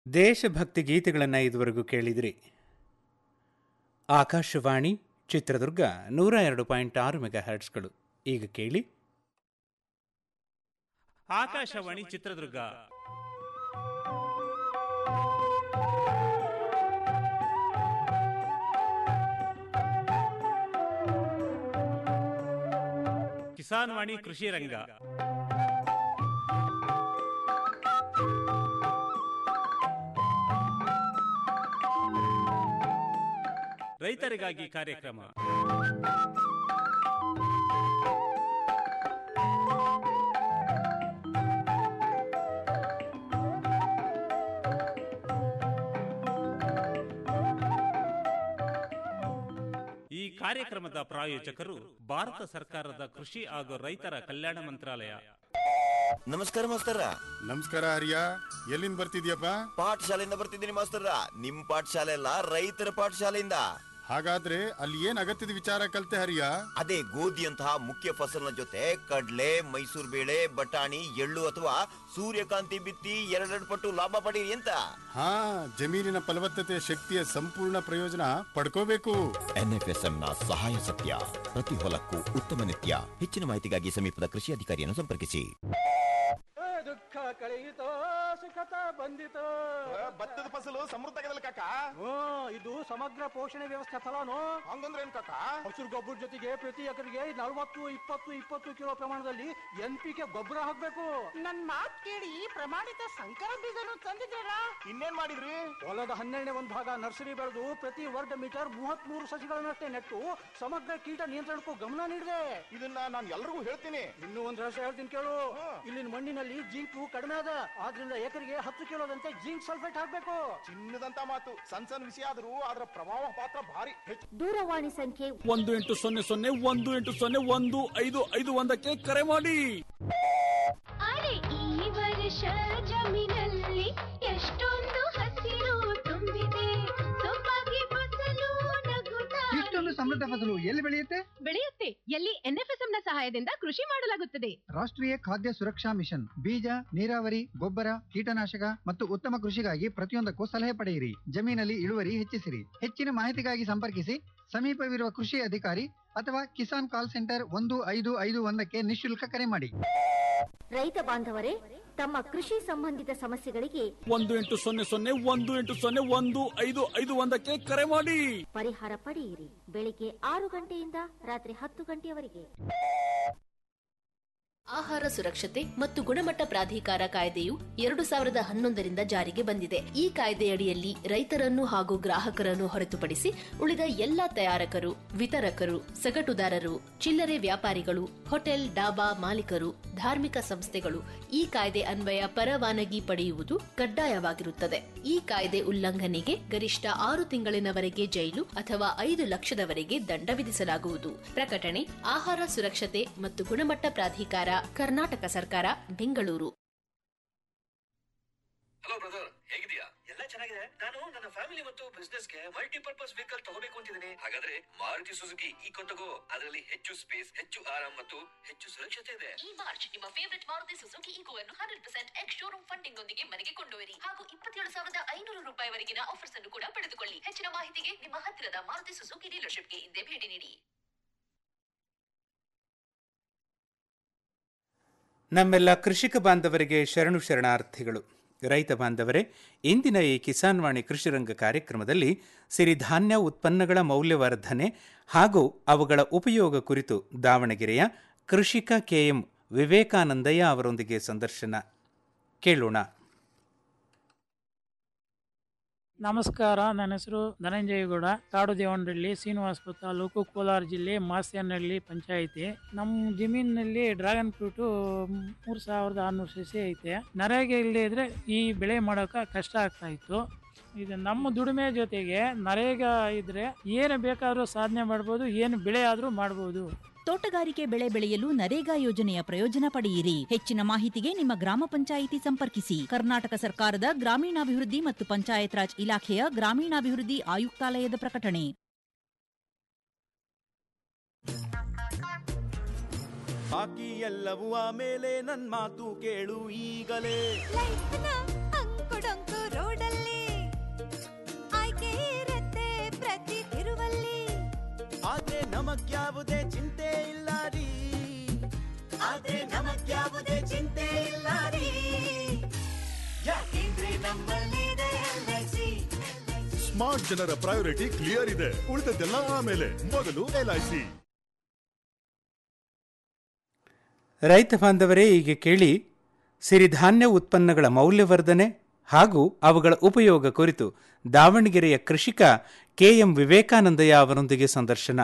ದೇಶಭಕ್ತಿ ಗೀತೆಗಳನ್ನು ಇದುವರೆಗೂ ಕೇಳಿದಿರಿ ಆಕಾಶವಾಣಿ ಚಿತ್ರದುರ್ಗ ನೂರ ಎರಡು ಪಾಯಿಂಟ್ ಆರು ಮೆಗಾ ಹರ್ಟ್ಸ್ಗಳು ಈಗ ಕೇಳಿ ಆಕಾಶವಾಣಿ ಚಿತ್ರದುರ್ಗ ಕಿಸಾನ್ ವಾಣಿ ಕೃಷಿ ರಂಗ ರೈತರಿಗಾಗಿ ಕಾರ್ಯಕ್ರಮ ಈ ಕಾರ್ಯಕ್ರಮದ ಪ್ರಾಯೋಜಕರು ಭಾರತ ಸರ್ಕಾರದ ಕೃಷಿ ಹಾಗೂ ರೈತರ ಕಲ್ಯಾಣ ಮಂತ್ರಾಲಯ ನಮಸ್ಕಾರ ಮಾಸ್ತರ ನಮಸ್ಕಾರ ಹರಿಯ ಎಲ್ಲಿಂದ ಬರ್ತಿದ್ಯಪ್ಪ ಪಾಠಶಾಲೆಯಿಂದ ಬರ್ತಿದ್ದೀನಿ ಮಾಸ್ತರ ನಿಮ್ ಪಾಠಶಾಲೆ ಅಲ್ಲ ರೈತರ ಪಾಠಶಾಲೆಯಿಂದ ಹಾಗಾದ್ರೆ ಅಲ್ಲಿ ಏನ್ ಅಗತ್ಯದ ವಿಚಾರ ಕಲ್ತೆ ಹರಿಯ ಅದೇ ಗೋಧಿಯಂತಹ ಮುಖ್ಯ ಫಸಲಿನ ಜೊತೆ ಕಡ್ಲೆ ಮೈಸೂರು ಬೇಳೆ ಬಟಾಣಿ ಎಳ್ಳು ಅಥವಾ ಸೂರ್ಯಕಾಂತಿ ಬಿತ್ತಿ ಎರಡೆರಡು ಪಟ್ಟು ಲಾಭ ಪಡೀರಿ ಅಂತ ಹಾ ಜಮೀನಿನ ಫಲವತ್ತತೆ ಶಕ್ತಿಯ ಸಂಪೂರ್ಣ ಪ್ರಯೋಜನ ಪಡ್ಕೋಬೇಕು ಎನ್ಎಫ್ಎಸ್ಎಂ ನ ಸಹಾಯ ಸತ್ಯ ಪ್ರತಿ ಹೊಲಕ್ಕೂ ಉತ್ತಮ ನಿತ್ಯ ಹೆಚ್ಚಿನ ಮಾಹಿತಿಗಾಗಿ ಸಮೀಪದ ಕೃಷಿ ಅಧಿಕಾರಿಯನ್ನು ಸಂಪರ್ಕಿಸಿ ದುಃಖ ಕಳೆಯಿತೋ ಸುಖತ ಬಂದಿತೋ ಭತ್ತದ ಫಸಲು ಸಮೃದ್ಧ ಆಗದಲ್ಲ ಕಾಕ ಹ್ಞೂ ಇದು ಸಮಗ್ರ ಪೋಷಣೆ ವ್ಯವಸ್ಥೆ ಫಲಾನು ಹಂಗಂದ್ರೆ ಏನ್ ಕಾಕ ಹಸಿರು ಗೊಬ್ಬರ ಜೊತೆಗೆ ಪ್ರತಿ ಎಕರೆಗೆ ನಲವತ್ತು ಇಪ್ಪತ್ತು ಇಪ್ಪತ್ತು ಕಿಲೋ ಪ್ರಮಾಣದಲ್ಲಿ ಎನ್ ಪಿ ಕೆ ಗೊಬ್ಬರ ಹಾಕ್ಬೇಕು ನನ್ ಮಾತ್ ಕೇಳಿ ಪ್ರಮಾಣಿತ ಸಂಕರ ಬೀಜನು ತಂದಿದ್ದೀರಾ ಇನ್ನೇನ್ ಮಾಡಿದ್ರಿ ಹೊಲದ ಹನ್ನೆರಡನೇ ಒಂದು ಭಾಗ ನರ್ಸರಿ ಬೆಳೆದು ಪ್ರತಿ ವರ್ಗ ಮೀಟರ್ ಮೂವತ್ತ್ ಮೂರು ಸಸಿಗಳನ್ನಷ್ಟೇ ನೆಟ್ಟು ಸಮಗ್ರ ಕೀಟ ನಿಯಂತ್ರಣಕ್ಕೂ ಗಮನ ನೀಡಿದೆ ಇದನ್ನ ನಾನು ಎಲ್ರಿಗೂ ಹೇಳ್ತೀನಿ ಇನ್ನೂ ಒಂದ್ ರಹಸ್ಯ ಹೇಳ್ತೀನಿ ಕೇಳು ಇಲ್ಲಿನ ಮಣ್ಣಿನಲ್ಲಿ ಜಿಂಕು ಕಡಿಮೆ ಅದ ಆದ್ರಿಂದ ಎಕರೆಗೆ ಹತ್ತು ಕಿಲೋದಂತೆ ಜಿಂಕ್ ಸಲ್ಫೇಟ್ ಹಾಕ್ಬೇಕು ಚಿನ್ನದಂತ ಮಾತು ಸಣ್ಣ ಸಣ್ಣ ವಿಷಯ ಆದ್ರೂ ಅದರ ಪ್ರಭಾವ ಪಾತ್ರ ಭಾರಿ ಹೆಚ್ಚು ದೂರವಾಣಿ ಸಂಖ್ಯೆ ಒಂದು ಎಂಟು ಸೊನ್ನೆ ಸೊನ್ನೆ ಒಂದು ಎಂಟು ಸೊನ್ನೆ ಒಂದು ಐದು ಐದು ಒಂದಕ್ಕೆ ಕರೆ ಮಾಡಿ ಅರೆ ಈ ವರ್ಷ ಜಮೀನಲ್ಲಿ ಎಷ್ಟೊಂದು ಹಸಿರು ತುಂಬಿದೆ ಸೊಬಗೆ ಫಸಲು ನಗುತ್ತಾ ಇಷ್ಟೊಂದು ಸಮೃದ್ಧ ಫಸಲು ಎಲ್ಲಿ ಬೆಳೆಯುತ್ತೆ ಬೆಳೆಯುತ್ತೆ ಎಲ್ಲಿ ಎನ್ಎಫ್ಎಸ್ಎಂ ನ ಸಹಾಯದಿಂದ ಕೃಷಿ ಮಾಡಲಾಗುತ್ತದೆ ರಾಷ್ಟ್ರೀಯ ಖಾದ್ಯ ಸುರಕ್ಷಾ ಮಿಷನ್ ಬೀಜ ನೀರಾವರಿ ಗೊಬ್ಬರ ಕೀಟನಾಶಕ ಮತ್ತು ಉತ್ತಮ ಕೃಷಿಗಾಗಿ ಪ್ರತಿಯೊಂದಕ್ಕೂ ಸಲಹೆ ಪಡೆಯಿರಿ ಜಮೀನಲ್ಲಿ ಇಳುವರಿ ಹೆಚ್ಚಿಸಿರಿ ಹೆಚ್ಚಿನ ಮಾಹಿತಿಗಾಗಿ ಸಂಪರ್ಕಿಸಿ ಸಮೀಪವಿರುವ ಕೃಷಿ ಅಧಿಕಾರಿ ಅಥವಾ ಕಿಸಾನ್ ಕಾಲ್ ಸೆಂಟರ್ ಒಂದು ಐದು ಐದು ಒಂದಕ್ಕೆ ನಿಶುಲ್ಕ ಕರೆ ಮಾಡಿ ರೈತ ಬಾಂಧವರೇ ತಮ್ಮ ಕೃಷಿ ಸಂಬಂಧಿತ ಸಮಸ್ಯೆಗಳಿಗೆ ಒಂದು ಎಂಟು ಸೊನ್ನೆ ಸೊನ್ನೆ ಒಂದು ಎಂಟು ಸೊನ್ನೆ ಒಂದು ಐದು ಐದು ಒಂದಕ್ಕೆ ಕರೆ ಮಾಡಿ ಪರಿಹಾರ ಪಡೆಯಿರಿ ಬೆಳಿಗ್ಗೆ ಆರು ಗಂಟೆಯಿಂದ ರಾತ್ರಿ ಹತ್ತು ಗಂಟೆಯವರೆಗೆ ಆಹಾರ ಸುರಕ್ಷತೆ ಮತ್ತು ಗುಣಮಟ್ಟ ಪ್ರಾಧಿಕಾರ ಕಾಯ್ದೆಯು ಎರಡು ಸಾವಿರದ ಹನ್ನೊಂದರಿಂದ ಜಾರಿಗೆ ಬಂದಿದೆ ಈ ಕಾಯ್ದೆಯಡಿಯಲ್ಲಿ ರೈತರನ್ನು ಹಾಗೂ ಗ್ರಾಹಕರನ್ನು ಹೊರತುಪಡಿಸಿ ಉಳಿದ ಎಲ್ಲಾ ತಯಾರಕರು ವಿತರಕರು ಸಗಟುದಾರರು ಚಿಲ್ಲರೆ ವ್ಯಾಪಾರಿಗಳು ಹೋಟೆಲ್ ಡಾಬಾ ಮಾಲೀಕರು ಧಾರ್ಮಿಕ ಸಂಸ್ಥೆಗಳು ಈ ಕಾಯ್ದೆ ಅನ್ವಯ ಪರವಾನಗಿ ಪಡೆಯುವುದು ಕಡ್ಡಾಯವಾಗಿರುತ್ತದೆ ಈ ಕಾಯ್ದೆ ಉಲ್ಲಂಘನೆಗೆ ಗರಿಷ್ಠ ಆರು ತಿಂಗಳಿನವರೆಗೆ ಜೈಲು ಅಥವಾ ಐದು ಲಕ್ಷದವರೆಗೆ ದಂಡ ವಿಧಿಸಲಾಗುವುದು ಪ್ರಕಟಣೆ ಆಹಾರ ಸುರಕ್ಷತೆ ಮತ್ತು ಗುಣಮಟ್ಟ ಪ್ರಾಧಿಕಾರ ಕರ್ನಾಟಕ ಸರ್ಕಾರ ಬೆಂಗಳೂರು ಹಲೋ ಬ್ರದರ್ ಹೇಗಿದ್ಯಾ ಎಲ್ಲ ಚೆನ್ನಾಗಿದೆ ನಾನು ನನ್ನ ಫ್ಯಾಮಿಲಿ ಮತ್ತು ಬಿಸ್ನೆಸ್ ಗೆ ಮಲ್ಟಿಪರ್ಪಸ್ ವೆಹಿಕಲ್ ತಗೋಬೇಕು ಅಂತಿದ್ದೀನಿ ಹಾಗಾದ್ರೆ ಮಾರುತಿ ಸುಜುಕಿ ಈ ತಗೋ ಅದರಲ್ಲಿ ಹೆಚ್ಚು ಸ್ಪೇಸ್ ಹೆಚ್ಚು ಆರಾಮ್ ಮತ್ತು ಹೆಚ್ಚು ಸುರಕ್ಷತೆ ಇದೆ ಈ ಮಾರ್ಚ್ ನಿಮ್ಮ ಫೇವರಿಟ್ ಮಾರುತಿ ಸುಜುಕಿ ಈಕೋ ಅನ್ನು hundred percent ex showroom funding ಒಂದಿಗೆ ಮನೆಗೆ ಕೊಂಡೊಯ್ಯಿರಿ ಹಾಗೂ ಇಪ್ಪತ್ತೇಳು ಸಾವಿರದ ಐನೂರು ರೂಪಾಯಿವರೆಗಿನ ಆಫರ್ಸ್ ಅನ್ನು ಕೂಡ ಪಡೆದುಕೊಳ್ಳಿ ಹೆಚ್ಚಿನ ಮಾಹಿತಿಗೆ ನಿಮ್ಮ ಹತ್ತಿರದ ಮಾರುತಿ ಸುಜುಕಿ ಡೀಲರ್ಶಿಪ್ಗೆ ಹಿಂದೆ ಭೇಟಿ ನೀಡಿ ನಮ್ಮೆಲ್ಲ ಕೃಷಿಕ ಬಾಂಧವರಿಗೆ ಶರಣು ಶರಣಾರ್ಥಿಗಳು ರೈತ ಬಾಂಧವರೇ ಇಂದಿನ ಈ ಕಿಸಾನ್ ವಾಣಿ ಕೃಷಿರಂಗ ಕಾರ್ಯಕ್ರಮದಲ್ಲಿ ಸಿರಿಧಾನ್ಯ ಉತ್ಪನ್ನಗಳ ಮೌಲ್ಯವರ್ಧನೆ ಹಾಗೂ ಅವುಗಳ ಉಪಯೋಗ ಕುರಿತು ದಾವಣಗೆರೆಯ ಕೃಷಿಕ ಕೆಎಂ ವಿವೇಕಾನಂದಯ್ಯ ಅವರೊಂದಿಗೆ ಸಂದರ್ಶನ ಕೇಳೋಣ ನಮಸ್ಕಾರ ನನ್ನ ಹೆಸರು ಧನಂಜಯಗೌಡ ಕಾಡು ದೇವನಹಳ್ಳಿ ಶ್ರೀನಿವಾಸಪುರ ತಾಲೂಕು ಕೋಲಾರ ಜಿಲ್ಲೆ ಮಾಸ್ಯನಹಳ್ಳಿ ಪಂಚಾಯಿತಿ ನಮ್ಮ ಜಮೀನಿನಲ್ಲಿ ಡ್ರ್ಯಾಗನ್ ಫ್ರೂಟು ಮೂರು ಸಾವಿರದ ಆರುನೂರು ಸಸಿ ಐತೆ ನರೇಗೆ ಇಲ್ಲದೆ ಇದ್ರೆ ಈ ಬೆಳೆ ಮಾಡೋಕೆ ಕಷ್ಟ ಆಗ್ತಾ ಇತ್ತು ಇದು ನಮ್ಮ ದುಡಿಮೆ ಜೊತೆಗೆ ನರೇಗಾ ಇದ್ರೆ ಏನು ಬೇಕಾದರೂ ಸಾಧನೆ ಮಾಡ್ಬೋದು ಏನು ಬೆಳೆ ಆದರೂ ಮಾಡ್ಬೋದು ತೋಟಗಾರಿಕೆ ಬೆಳೆ ಬೆಳೆಯಲು ನರೇಗಾ ಯೋಜನೆಯ ಪ್ರಯೋಜನ ಪಡೆಯಿರಿ ಹೆಚ್ಚಿನ ಮಾಹಿತಿಗೆ ನಿಮ್ಮ ಗ್ರಾಮ ಪಂಚಾಯಿತಿ ಸಂಪರ್ಕಿಸಿ ಕರ್ನಾಟಕ ಸರ್ಕಾರದ ಗ್ರಾಮೀಣಾಭಿವೃದ್ಧಿ ಮತ್ತು ಪಂಚಾಯತ್ ರಾಜ್ ಇಲಾಖೆಯ ಗ್ರಾಮೀಣಾಭಿವೃದ್ಧಿ ಆಯುಕ್ತಾಲಯದ ಪ್ರಕಟಣೆ ಬಾಕಿ ಎಲ್ಲವೂ ಆಮೇಲೆ ನನ್ ಮಾತು ಕೇಳು ಈಗಲೇ ಅಂಕುಡೊಂಕು ರೋಡಲ್ಲ ನಮಗ್ಯಾವುದೇ ಚಿಂತೆ ಇಲ್ಲ ರೀ ಆದ್ರೆ ನಮಗ್ಯಾವುದೇ ಚಿಂತೆ ಇಲ್ಲ ರೀ ಯಾಕೆಂದ್ರೆ ನಮ್ಮಲ್ಲಿದೆ ಎಲ್ಐಸಿ ಸ್ಮಾರ್ಟ್ ಜನರ ಪ್ರಯಾರಿಟಿ ಕ್ಲಿಯರ್ ಇದೆ ಉಳಿದದ್ದೆಲ್ಲ ಆಮೇಲೆ ಮೊದಲು ಎಲ್ಐಸಿ ರೈತ ಬಾಂಧವರೇ ಈಗ ಕೇಳಿ ಸಿರಿಧಾನ್ಯ ಉತ್ಪನ್ನಗಳ ಮೌಲ್ಯವರ್ಧನೆ ಹಾಗೂ ಅವುಗಳ ಉಪಯೋಗ ಕುರಿತು ದಾವಣಗೆರೆಯ ಕೃಷಿಕ ಕೆಎಂ ವಿವೇಕಾನಂದಯ್ಯ ಅವರೊಂದಿಗೆ ಸಂದರ್ಶನ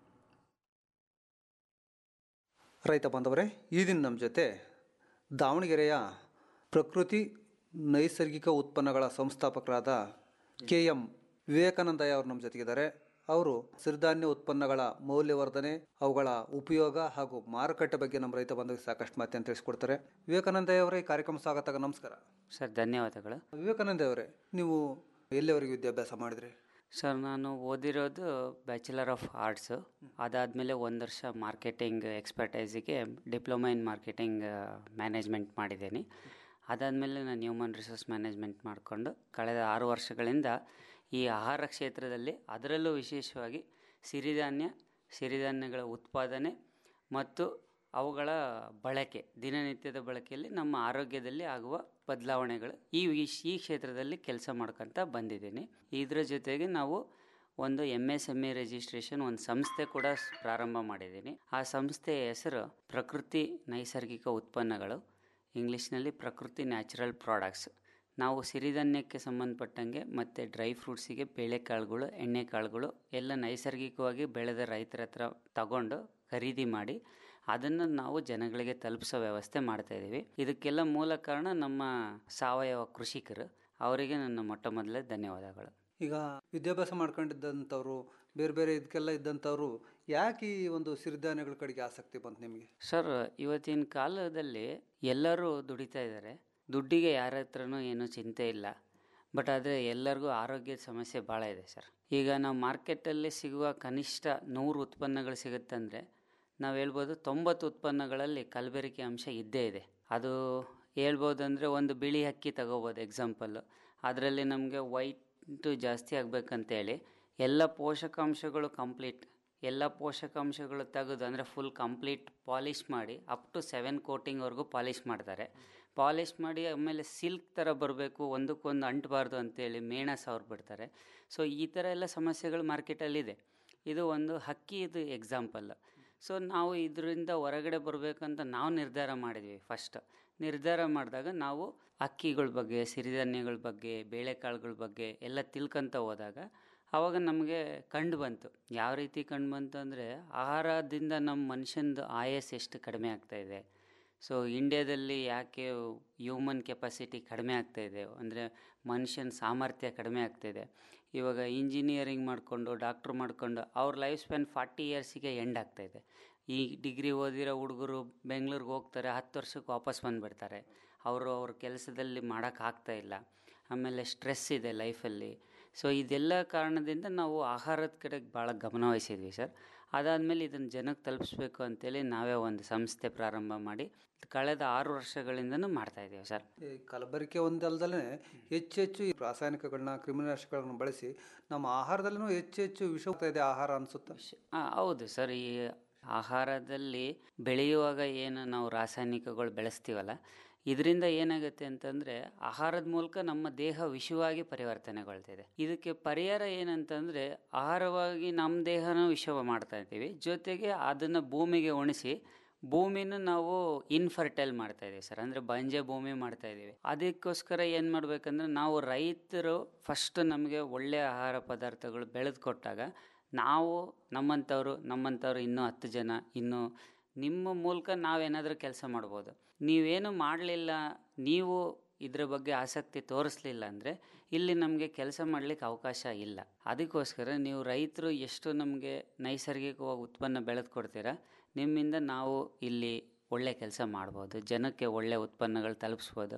ರೈತ ಬಾಂಧವರೇ ಈ ದಿನ ನಮ್ಮ ಜೊತೆ ದಾವಣಗೆರೆಯ ಪ್ರಕೃತಿ ನೈಸರ್ಗಿಕ ಉತ್ಪನ್ನಗಳ ಸಂಸ್ಥಾಪಕರಾದ ಕೆ ಎಂ ವಿವೇಕಾನಂದಯ್ಯ ಅವರು ನಮ್ಮ ಜೊತೆಗಿದ್ದಾರೆ ಅವರು ಸಿರಿಧಾನ್ಯ ಉತ್ಪನ್ನಗಳ ಮೌಲ್ಯವರ್ಧನೆ ಅವುಗಳ ಉಪಯೋಗ ಹಾಗೂ ಮಾರುಕಟ್ಟೆ ಬಗ್ಗೆ ನಮ್ಮ ರೈತ ಬಾಂಧವರಿಗೆ ಸಾಕಷ್ಟು ಮಾಹಿತಿಯನ್ನು ತಿಳಿಸ್ಕೊಡ್ತಾರೆ ವಿವೇಕಾನಂದಯ್ಯ ಅವರೇ ಈ ಕಾರ್ಯಕ್ರಮ ಸ್ವಾಗತ ನಮಸ್ಕಾರ ಸರ್ ಧನ್ಯವಾದಗಳು ವಿವೇಕಾನಂದ ಅವರೇ ನೀವು ಎಲ್ಲಿವರೆಗೆ ವಿದ್ಯಾಭ್ಯಾಸ ಮಾಡಿದ್ರಿ ಸರ್ ನಾನು ಓದಿರೋದು ಬ್ಯಾಚುಲರ್ ಆಫ್ ಆರ್ಟ್ಸು ಅದಾದಮೇಲೆ ಒಂದು ವರ್ಷ ಮಾರ್ಕೆಟಿಂಗ್ ಎಕ್ಸ್ಪರ್ಟೈಸಿಗೆ ಡಿಪ್ಲೊಮಾ ಇನ್ ಮಾರ್ಕೆಟಿಂಗ್ ಮ್ಯಾನೇಜ್ಮೆಂಟ್ ಮಾಡಿದ್ದೀನಿ ಅದಾದಮೇಲೆ ನಾನು ಹ್ಯೂಮನ್ ರಿಸೋರ್ಸ್ ಮ್ಯಾನೇಜ್ಮೆಂಟ್ ಮಾಡಿಕೊಂಡು ಕಳೆದ ಆರು ವರ್ಷಗಳಿಂದ ಈ ಆಹಾರ ಕ್ಷೇತ್ರದಲ್ಲಿ ಅದರಲ್ಲೂ ವಿಶೇಷವಾಗಿ ಸಿರಿಧಾನ್ಯ ಸಿರಿಧಾನ್ಯಗಳ ಉತ್ಪಾದನೆ ಮತ್ತು ಅವುಗಳ ಬಳಕೆ ದಿನನಿತ್ಯದ ಬಳಕೆಯಲ್ಲಿ ನಮ್ಮ ಆರೋಗ್ಯದಲ್ಲಿ ಆಗುವ ಬದಲಾವಣೆಗಳು ಈ ವಿಶ್ ಈ ಕ್ಷೇತ್ರದಲ್ಲಿ ಕೆಲಸ ಮಾಡ್ಕೊತ ಬಂದಿದ್ದೀನಿ ಇದರ ಜೊತೆಗೆ ನಾವು ಒಂದು M S M E registration ಒಂದು ಸಂಸ್ಥೆ ಕೂಡ ಸ್- ಪ್ರಾರಂಭ ಮಾಡಿದ್ದೀನಿ ಆ ಸಂಸ್ಥೆಯ ಹೆಸರು ಪ್ರಕೃತಿ ನೈಸರ್ಗಿಕ ಉತ್ಪನ್ನಗಳು ಇಂಗ್ಲೀಷ್ನಲ್ಲಿ ಪ್ರಕೃತಿ ನ್ಯಾಚುರಲ್ ಪ್ರಾಡಕ್ಟ್ಸ್ ನಾವು ಸಿರಿಧಾನ್ಯಕ್ಕೆ ಸಂಬಂಧಪಟ್ಟಂಗೆ ಮತ್ತು ಡ್ರೈ ಫ್ರೂಟ್ಸಿಗೆ ಬೇಳೆಕಾಳುಗಳು ಎಣ್ಣೆಕಾಳುಗಳು ಎಲ್ಲ ನೈಸರ್ಗಿಕವಾಗಿ ಬೆಳೆದ ರೈತರ ಹತ್ರ ತಗೊಂಡು ಖರೀದಿ ಮಾಡಿ ಅದನ್ನು ನಾವು ಜನಗಳಿಗೆ ತಲುಪಿಸೋ ವ್ಯವಸ್ಥೆ ಮಾಡ್ತಾ ಇದ್ದೀವಿ ಇದಕ್ಕೆಲ್ಲ ಮೂಲ ಕಾರಣ ನಮ್ಮ ಸಾವಯವ ಕೃಷಿಕರು ಅವರಿಗೆ ನನ್ನ ಮೊಟ್ಟ ಮೊದಲೇ ಧನ್ಯವಾದಗಳು ಈಗ ವಿದ್ಯಾಭ್ಯಾಸ ಮಾಡ್ಕೊಂಡಿದ್ದಂಥವ್ರು ಬೇರೆ ಬೇರೆ ಇದಕ್ಕೆಲ್ಲ ಇದ್ದಂಥವ್ರು ಯಾಕೆ ಈ ಒಂದು ಸಿರಿಧಾನ್ಯಗಳ ಕಡೆಗೆ ಆಸಕ್ತಿ ಬಂತು ನಿಮಗೆ ಸರ್ ಇವತ್ತಿನ ಕಾಲದಲ್ಲಿ ಎಲ್ಲರೂ ದುಡಿತಾ ಇದ್ದಾರೆ ದುಡ್ಡಿಗೆ ಯಾರ ಹತ್ರನೂ ಏನೂ ಚಿಂತೆ ಇಲ್ಲ ಬಟ್ ಆದರೆ ಎಲ್ಲರಿಗೂ ಆರೋಗ್ಯದ ಸಮಸ್ಯೆ ಭಾಳ ಇದೆ ಸರ್ ಈಗ ನಾವು ಮಾರ್ಕೆಟಲ್ಲಿ ಸಿಗುವ ಕನಿಷ್ಠ ನೂರು ಉತ್ಪನ್ನಗಳು ಸಿಗುತ್ತಂದರೆ ನಾವು ಹೇಳ್ಬೋದು ತೊಂಬತ್ತು ಉತ್ಪನ್ನಗಳಲ್ಲಿ ಕಲಬೆರಕೆ ಅಂಶ ಇದ್ದೇ ಇದೆ ಅದು ಹೇಳ್ಬೋದಂದರೆ ಒಂದು ಬಿಳಿ ಅಕ್ಕಿ ತಗೋಬೋದು ಎಕ್ಸಾಂಪಲ್ಲು ಅದರಲ್ಲಿ ನಮಗೆ ವೈಟು ಜಾಸ್ತಿ ಆಗಬೇಕಂತೇಳಿ ಎಲ್ಲ ಪೋಷಕಾಂಶಗಳು ಕಂಪ್ಲೀಟ್ ಎಲ್ಲ ಪೋಷಕಾಂಶಗಳು ತೆಗೆದು ಅಂದರೆ ಫುಲ್ ಕಂಪ್ಲೀಟ್ ಪಾಲಿಷ್ ಮಾಡಿ ಅಪ್ ಟು ಸೆವೆನ್ ಕೋಟಿಂಗ್ವರೆಗೂ ಪಾಲಿಷ್ ಮಾಡ್ತಾರೆ ಪಾಲಿಷ್ ಮಾಡಿ ಆಮೇಲೆ ಸಿಲ್ಕ್ ಥರ ಬರಬೇಕು ಒಂದಕ್ಕೊಂದು ಅಂಟಬಾರ್ದು ಅಂತೇಳಿ ಮೇಣ ಸಾವಿರ ಬಿಡ್ತಾರೆ ಸೊ ಈ ಥರ ಎಲ್ಲ ಸಮಸ್ಯೆಗಳು ಮಾರ್ಕೆಟಲ್ಲಿದೆ ಇದು ಒಂದು ಹಕ್ಕಿ ಇದು ಎಕ್ಸಾಂಪಲ್ ಸೊ ನಾವು ಇದರಿಂದ ಹೊರಗಡೆ ಬರಬೇಕಂತ ನಾವು ನಿರ್ಧಾರ ಮಾಡಿದ್ವಿ ಫಸ್ಟ್ ನಿರ್ಧಾರ ಮಾಡಿದಾಗ ನಾವು ಅಕ್ಕಿಗಳ ಬಗ್ಗೆ ಸಿರಿಧಾನ್ಯಗಳ ಬಗ್ಗೆ ಬೇಳೆಕಾಳುಗಳ ಬಗ್ಗೆ ಎಲ್ಲ ತಿಳ್ಕೊಂತ ಹೋದಾಗ ಆವಾಗ ನಮಗೆ ಕಂಡು ಬಂತು ಯಾವ ರೀತಿ ಕಂಡು ಬಂತು ಅಂದರೆ ಆಹಾರದಿಂದ ನಮ್ಮ ಮನುಷ್ಯಂದು ಆಯಸ್ ಎಷ್ಟು ಕಡಿಮೆ ಆಗ್ತಾ ಇದೆ ಸೊ ಇಂಡ್ಯಾದಲ್ಲಿ ಯಾಕೆ ಹ್ಯೂಮನ್ ಕೆಪಾಸಿಟಿ ಕಡಿಮೆ ಆಗ್ತಾ ಇದೆ ಅಂದರೆ ಮನುಷ್ಯನ ಸಾಮರ್ಥ್ಯ ಕಡಿಮೆ ಆಗ್ತಾಯಿದೆ ಇವಾಗ ಇಂಜಿನಿಯರಿಂಗ್ ಮಾಡಿಕೊಂಡು ಡಾಕ್ಟ್ರ್ ಮಾಡಿಕೊಂಡು ಅವ್ರ ಲೈಫ್ ಸ್ಪ್ಯಾನ್ ಫಾರ್ಟಿ ಇಯರ್ಸಿಗೆ ಎಂಡ್ ಆಗ್ತಾಯಿದೆ ಈ ಡಿಗ್ರಿ ಓದಿರೋ ಹುಡುಗರು ಬೆಂಗಳೂರಿಗೆ ಹೋಗ್ತಾರೆ ಹತ್ತು ವರ್ಷಕ್ಕೆ ವಾಪಸ್ ಬಂದುಬಿಡ್ತಾರೆ ಅವರು ಅವ್ರ ಕೆಲಸದಲ್ಲಿ ಮಾಡೋಕ್ಕಾಗ್ತಾ ಇಲ್ಲ ಆಮೇಲೆ ಸ್ಟ್ರೆಸ್ ಇದೆ ಲೈಫಲ್ಲಿ ಸೊ ಇದೆಲ್ಲ ಕಾರಣದಿಂದ ನಾವು ಆಹಾರದ ಕಡೆಗೆ ಭಾಳ ಗಮನ ವಹಿಸಿದ್ವಿ ಸರ್ ಅದಾದಮೇಲೆ ಇದನ್ನು ಜನಕ್ಕೆ ತಲುಪಿಸ್ಬೇಕು ಅಂತೇಳಿ ನಾವೇ ಒಂದು ಸಂಸ್ಥೆ ಪ್ರಾರಂಭ ಮಾಡಿ ಕಳೆದ ಆರು ವರ್ಷಗಳಿಂದನೂ ಮಾಡ್ತಾ ಇದ್ದೀವಿ ಸರ್ ಈ ಕಲಬೆರಕೆ ಒಂದಲ್ದಲೇ ಹೆಚ್ಚು ಹೆಚ್ಚು ಈ ರಾಸಾಯನಿಕಗಳನ್ನ ಕ್ರಿಮಿನಾಶಕಗಳನ್ನ ಬಳಸಿ ನಮ್ಮ ಆಹಾರದಲ್ಲೂ ಹೆಚ್ಚು ಹೆಚ್ಚು ವಿಷ ಹೋಗ್ತಾ ಇದೆ ಆಹಾರ ಅನಿಸುತ್ತೆ ಆ, ಹೌದು ಸರ್ ಈ ಆಹಾರದಲ್ಲಿ ಬೆಳೆಯುವಾಗ ಏನು ನಾವು ರಾಸಾಯನಿಕಗಳು ಬೆಳೆಸ್ತೀವಲ್ಲ ಇದರಿಂದ ಏನಾಗುತ್ತೆ ಅಂತಂದರೆ ಆಹಾರದ ಮೂಲಕ ನಮ್ಮ ದೇಹ ವಿಷವಾಗಿ ಪರಿವರ್ತನೆಗೊಳ್ತಿದೆ ಇದಕ್ಕೆ ಪರಿಹಾರ ಏನಂತಂದರೆ ಆಹಾರವಾಗಿ ನಮ್ಮ ದೇಹನ ವಿಷ ಮಾಡ್ತಾ ಇದ್ದೀವಿ ಜೊತೆಗೆ ಅದನ್ನು ಭೂಮಿಗೆ ಉಣಿಸಿ ಭೂಮಿನ ನಾವು ಇನ್ಫರ್ಟೈಲ್ ಮಾಡ್ತಾ ಇದೀವಿ ಸರ್ ಅಂದರೆ ಬಂಜೆ ಭೂಮಿ ಮಾಡ್ತಾ ಇದ್ದೀವಿ ಅದಕ್ಕೋಸ್ಕರ ಏನು ಮಾಡಬೇಕಂದ್ರೆ ನಾವು ರೈತರು ಫಸ್ಟ್ ನಮಗೆ ಒಳ್ಳೆಯ ಆಹಾರ ಪದಾರ್ಥಗಳು ಬೆಳೆದು ಕೊಟ್ಟಾಗ ನಾವು ನಮ್ಮಂಥವ್ರು ನಮ್ಮಂಥವ್ರು ಇನ್ನೂ ಹತ್ತು ಜನ ಇನ್ನೂ ನಿಮ್ಮ ಮೂಲಕ ನಾವೇನಾದರೂ ಕೆಲಸ ಮಾಡ್ಬೋದು ನೀವೇನು ಮಾಡಲಿಲ್ಲ ನೀವು ಇದ್ರ ಬಗ್ಗೆ ಆಸಕ್ತಿ ತೋರಿಸ್ಲಿಲ್ಲ ಅಂದರೆ ಇಲ್ಲಿ ನಮಗೆ ಕೆಲಸ ಮಾಡಲಿಕ್ಕೆ ಅವಕಾಶ ಇಲ್ಲ ಅದಕ್ಕೋಸ್ಕರ ನೀವು ರೈತರು ಎಷ್ಟು ನಮಗೆ ನೈಸರ್ಗಿಕವಾಗಿ ಉತ್ಪನ್ನ ಬೆಳೆದು ಕೊಡ್ತೀರಾ ನಿಮ್ಮಿಂದ ನಾವು ಇಲ್ಲಿ ಒಳ್ಳೆ ಕೆಲಸ ಮಾಡ್ಬೋದು ಜನಕ್ಕೆ ಒಳ್ಳೆ ಉತ್ಪನ್ನಗಳು ತಲುಪಿಸ್ಬೋದು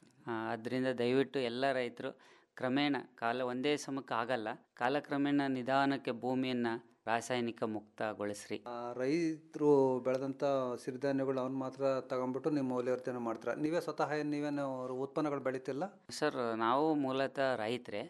ಅದರಿಂದ ದಯವಿಟ್ಟು ಎಲ್ಲ ರೈತರು ಕ್ರಮೇಣ ಕಾಲ ಒಂದೇ ಸಮಕ್ಕೆ ಆಗಲ್ಲ ಕಾಲಕ್ರಮೇಣ ನಿಧಾನಕ್ಕೆ ಭೂಮಿಯನ್ನು ರಾಸಾಯನಿಕ ಮುಕ್ತಗೊಳಿಸ್ರಿ ರೈತರು ಬೆಳೆದಂಥ ಸಿರಿಧಾನ್ಯಗಳು ಅವ್ನು ಮಾತ್ರ ತಗೊಂಡ್ಬಿಟ್ಟು ನಿಮ್ಮ ಮೌಲ್ಯವರ್ಧನೆ ಮಾಡ್ತಾರೆ ನೀವೇ ಸ್ವತಃ ಏನ್ ನೀವೇನು ಅವ್ರ ಉತ್ಪನ್ನಗಳು ಬೆಳೀತಿಲ್ಲ ಸರ್ ನಾವು ಮೂಲತಃ ರೈತರೇ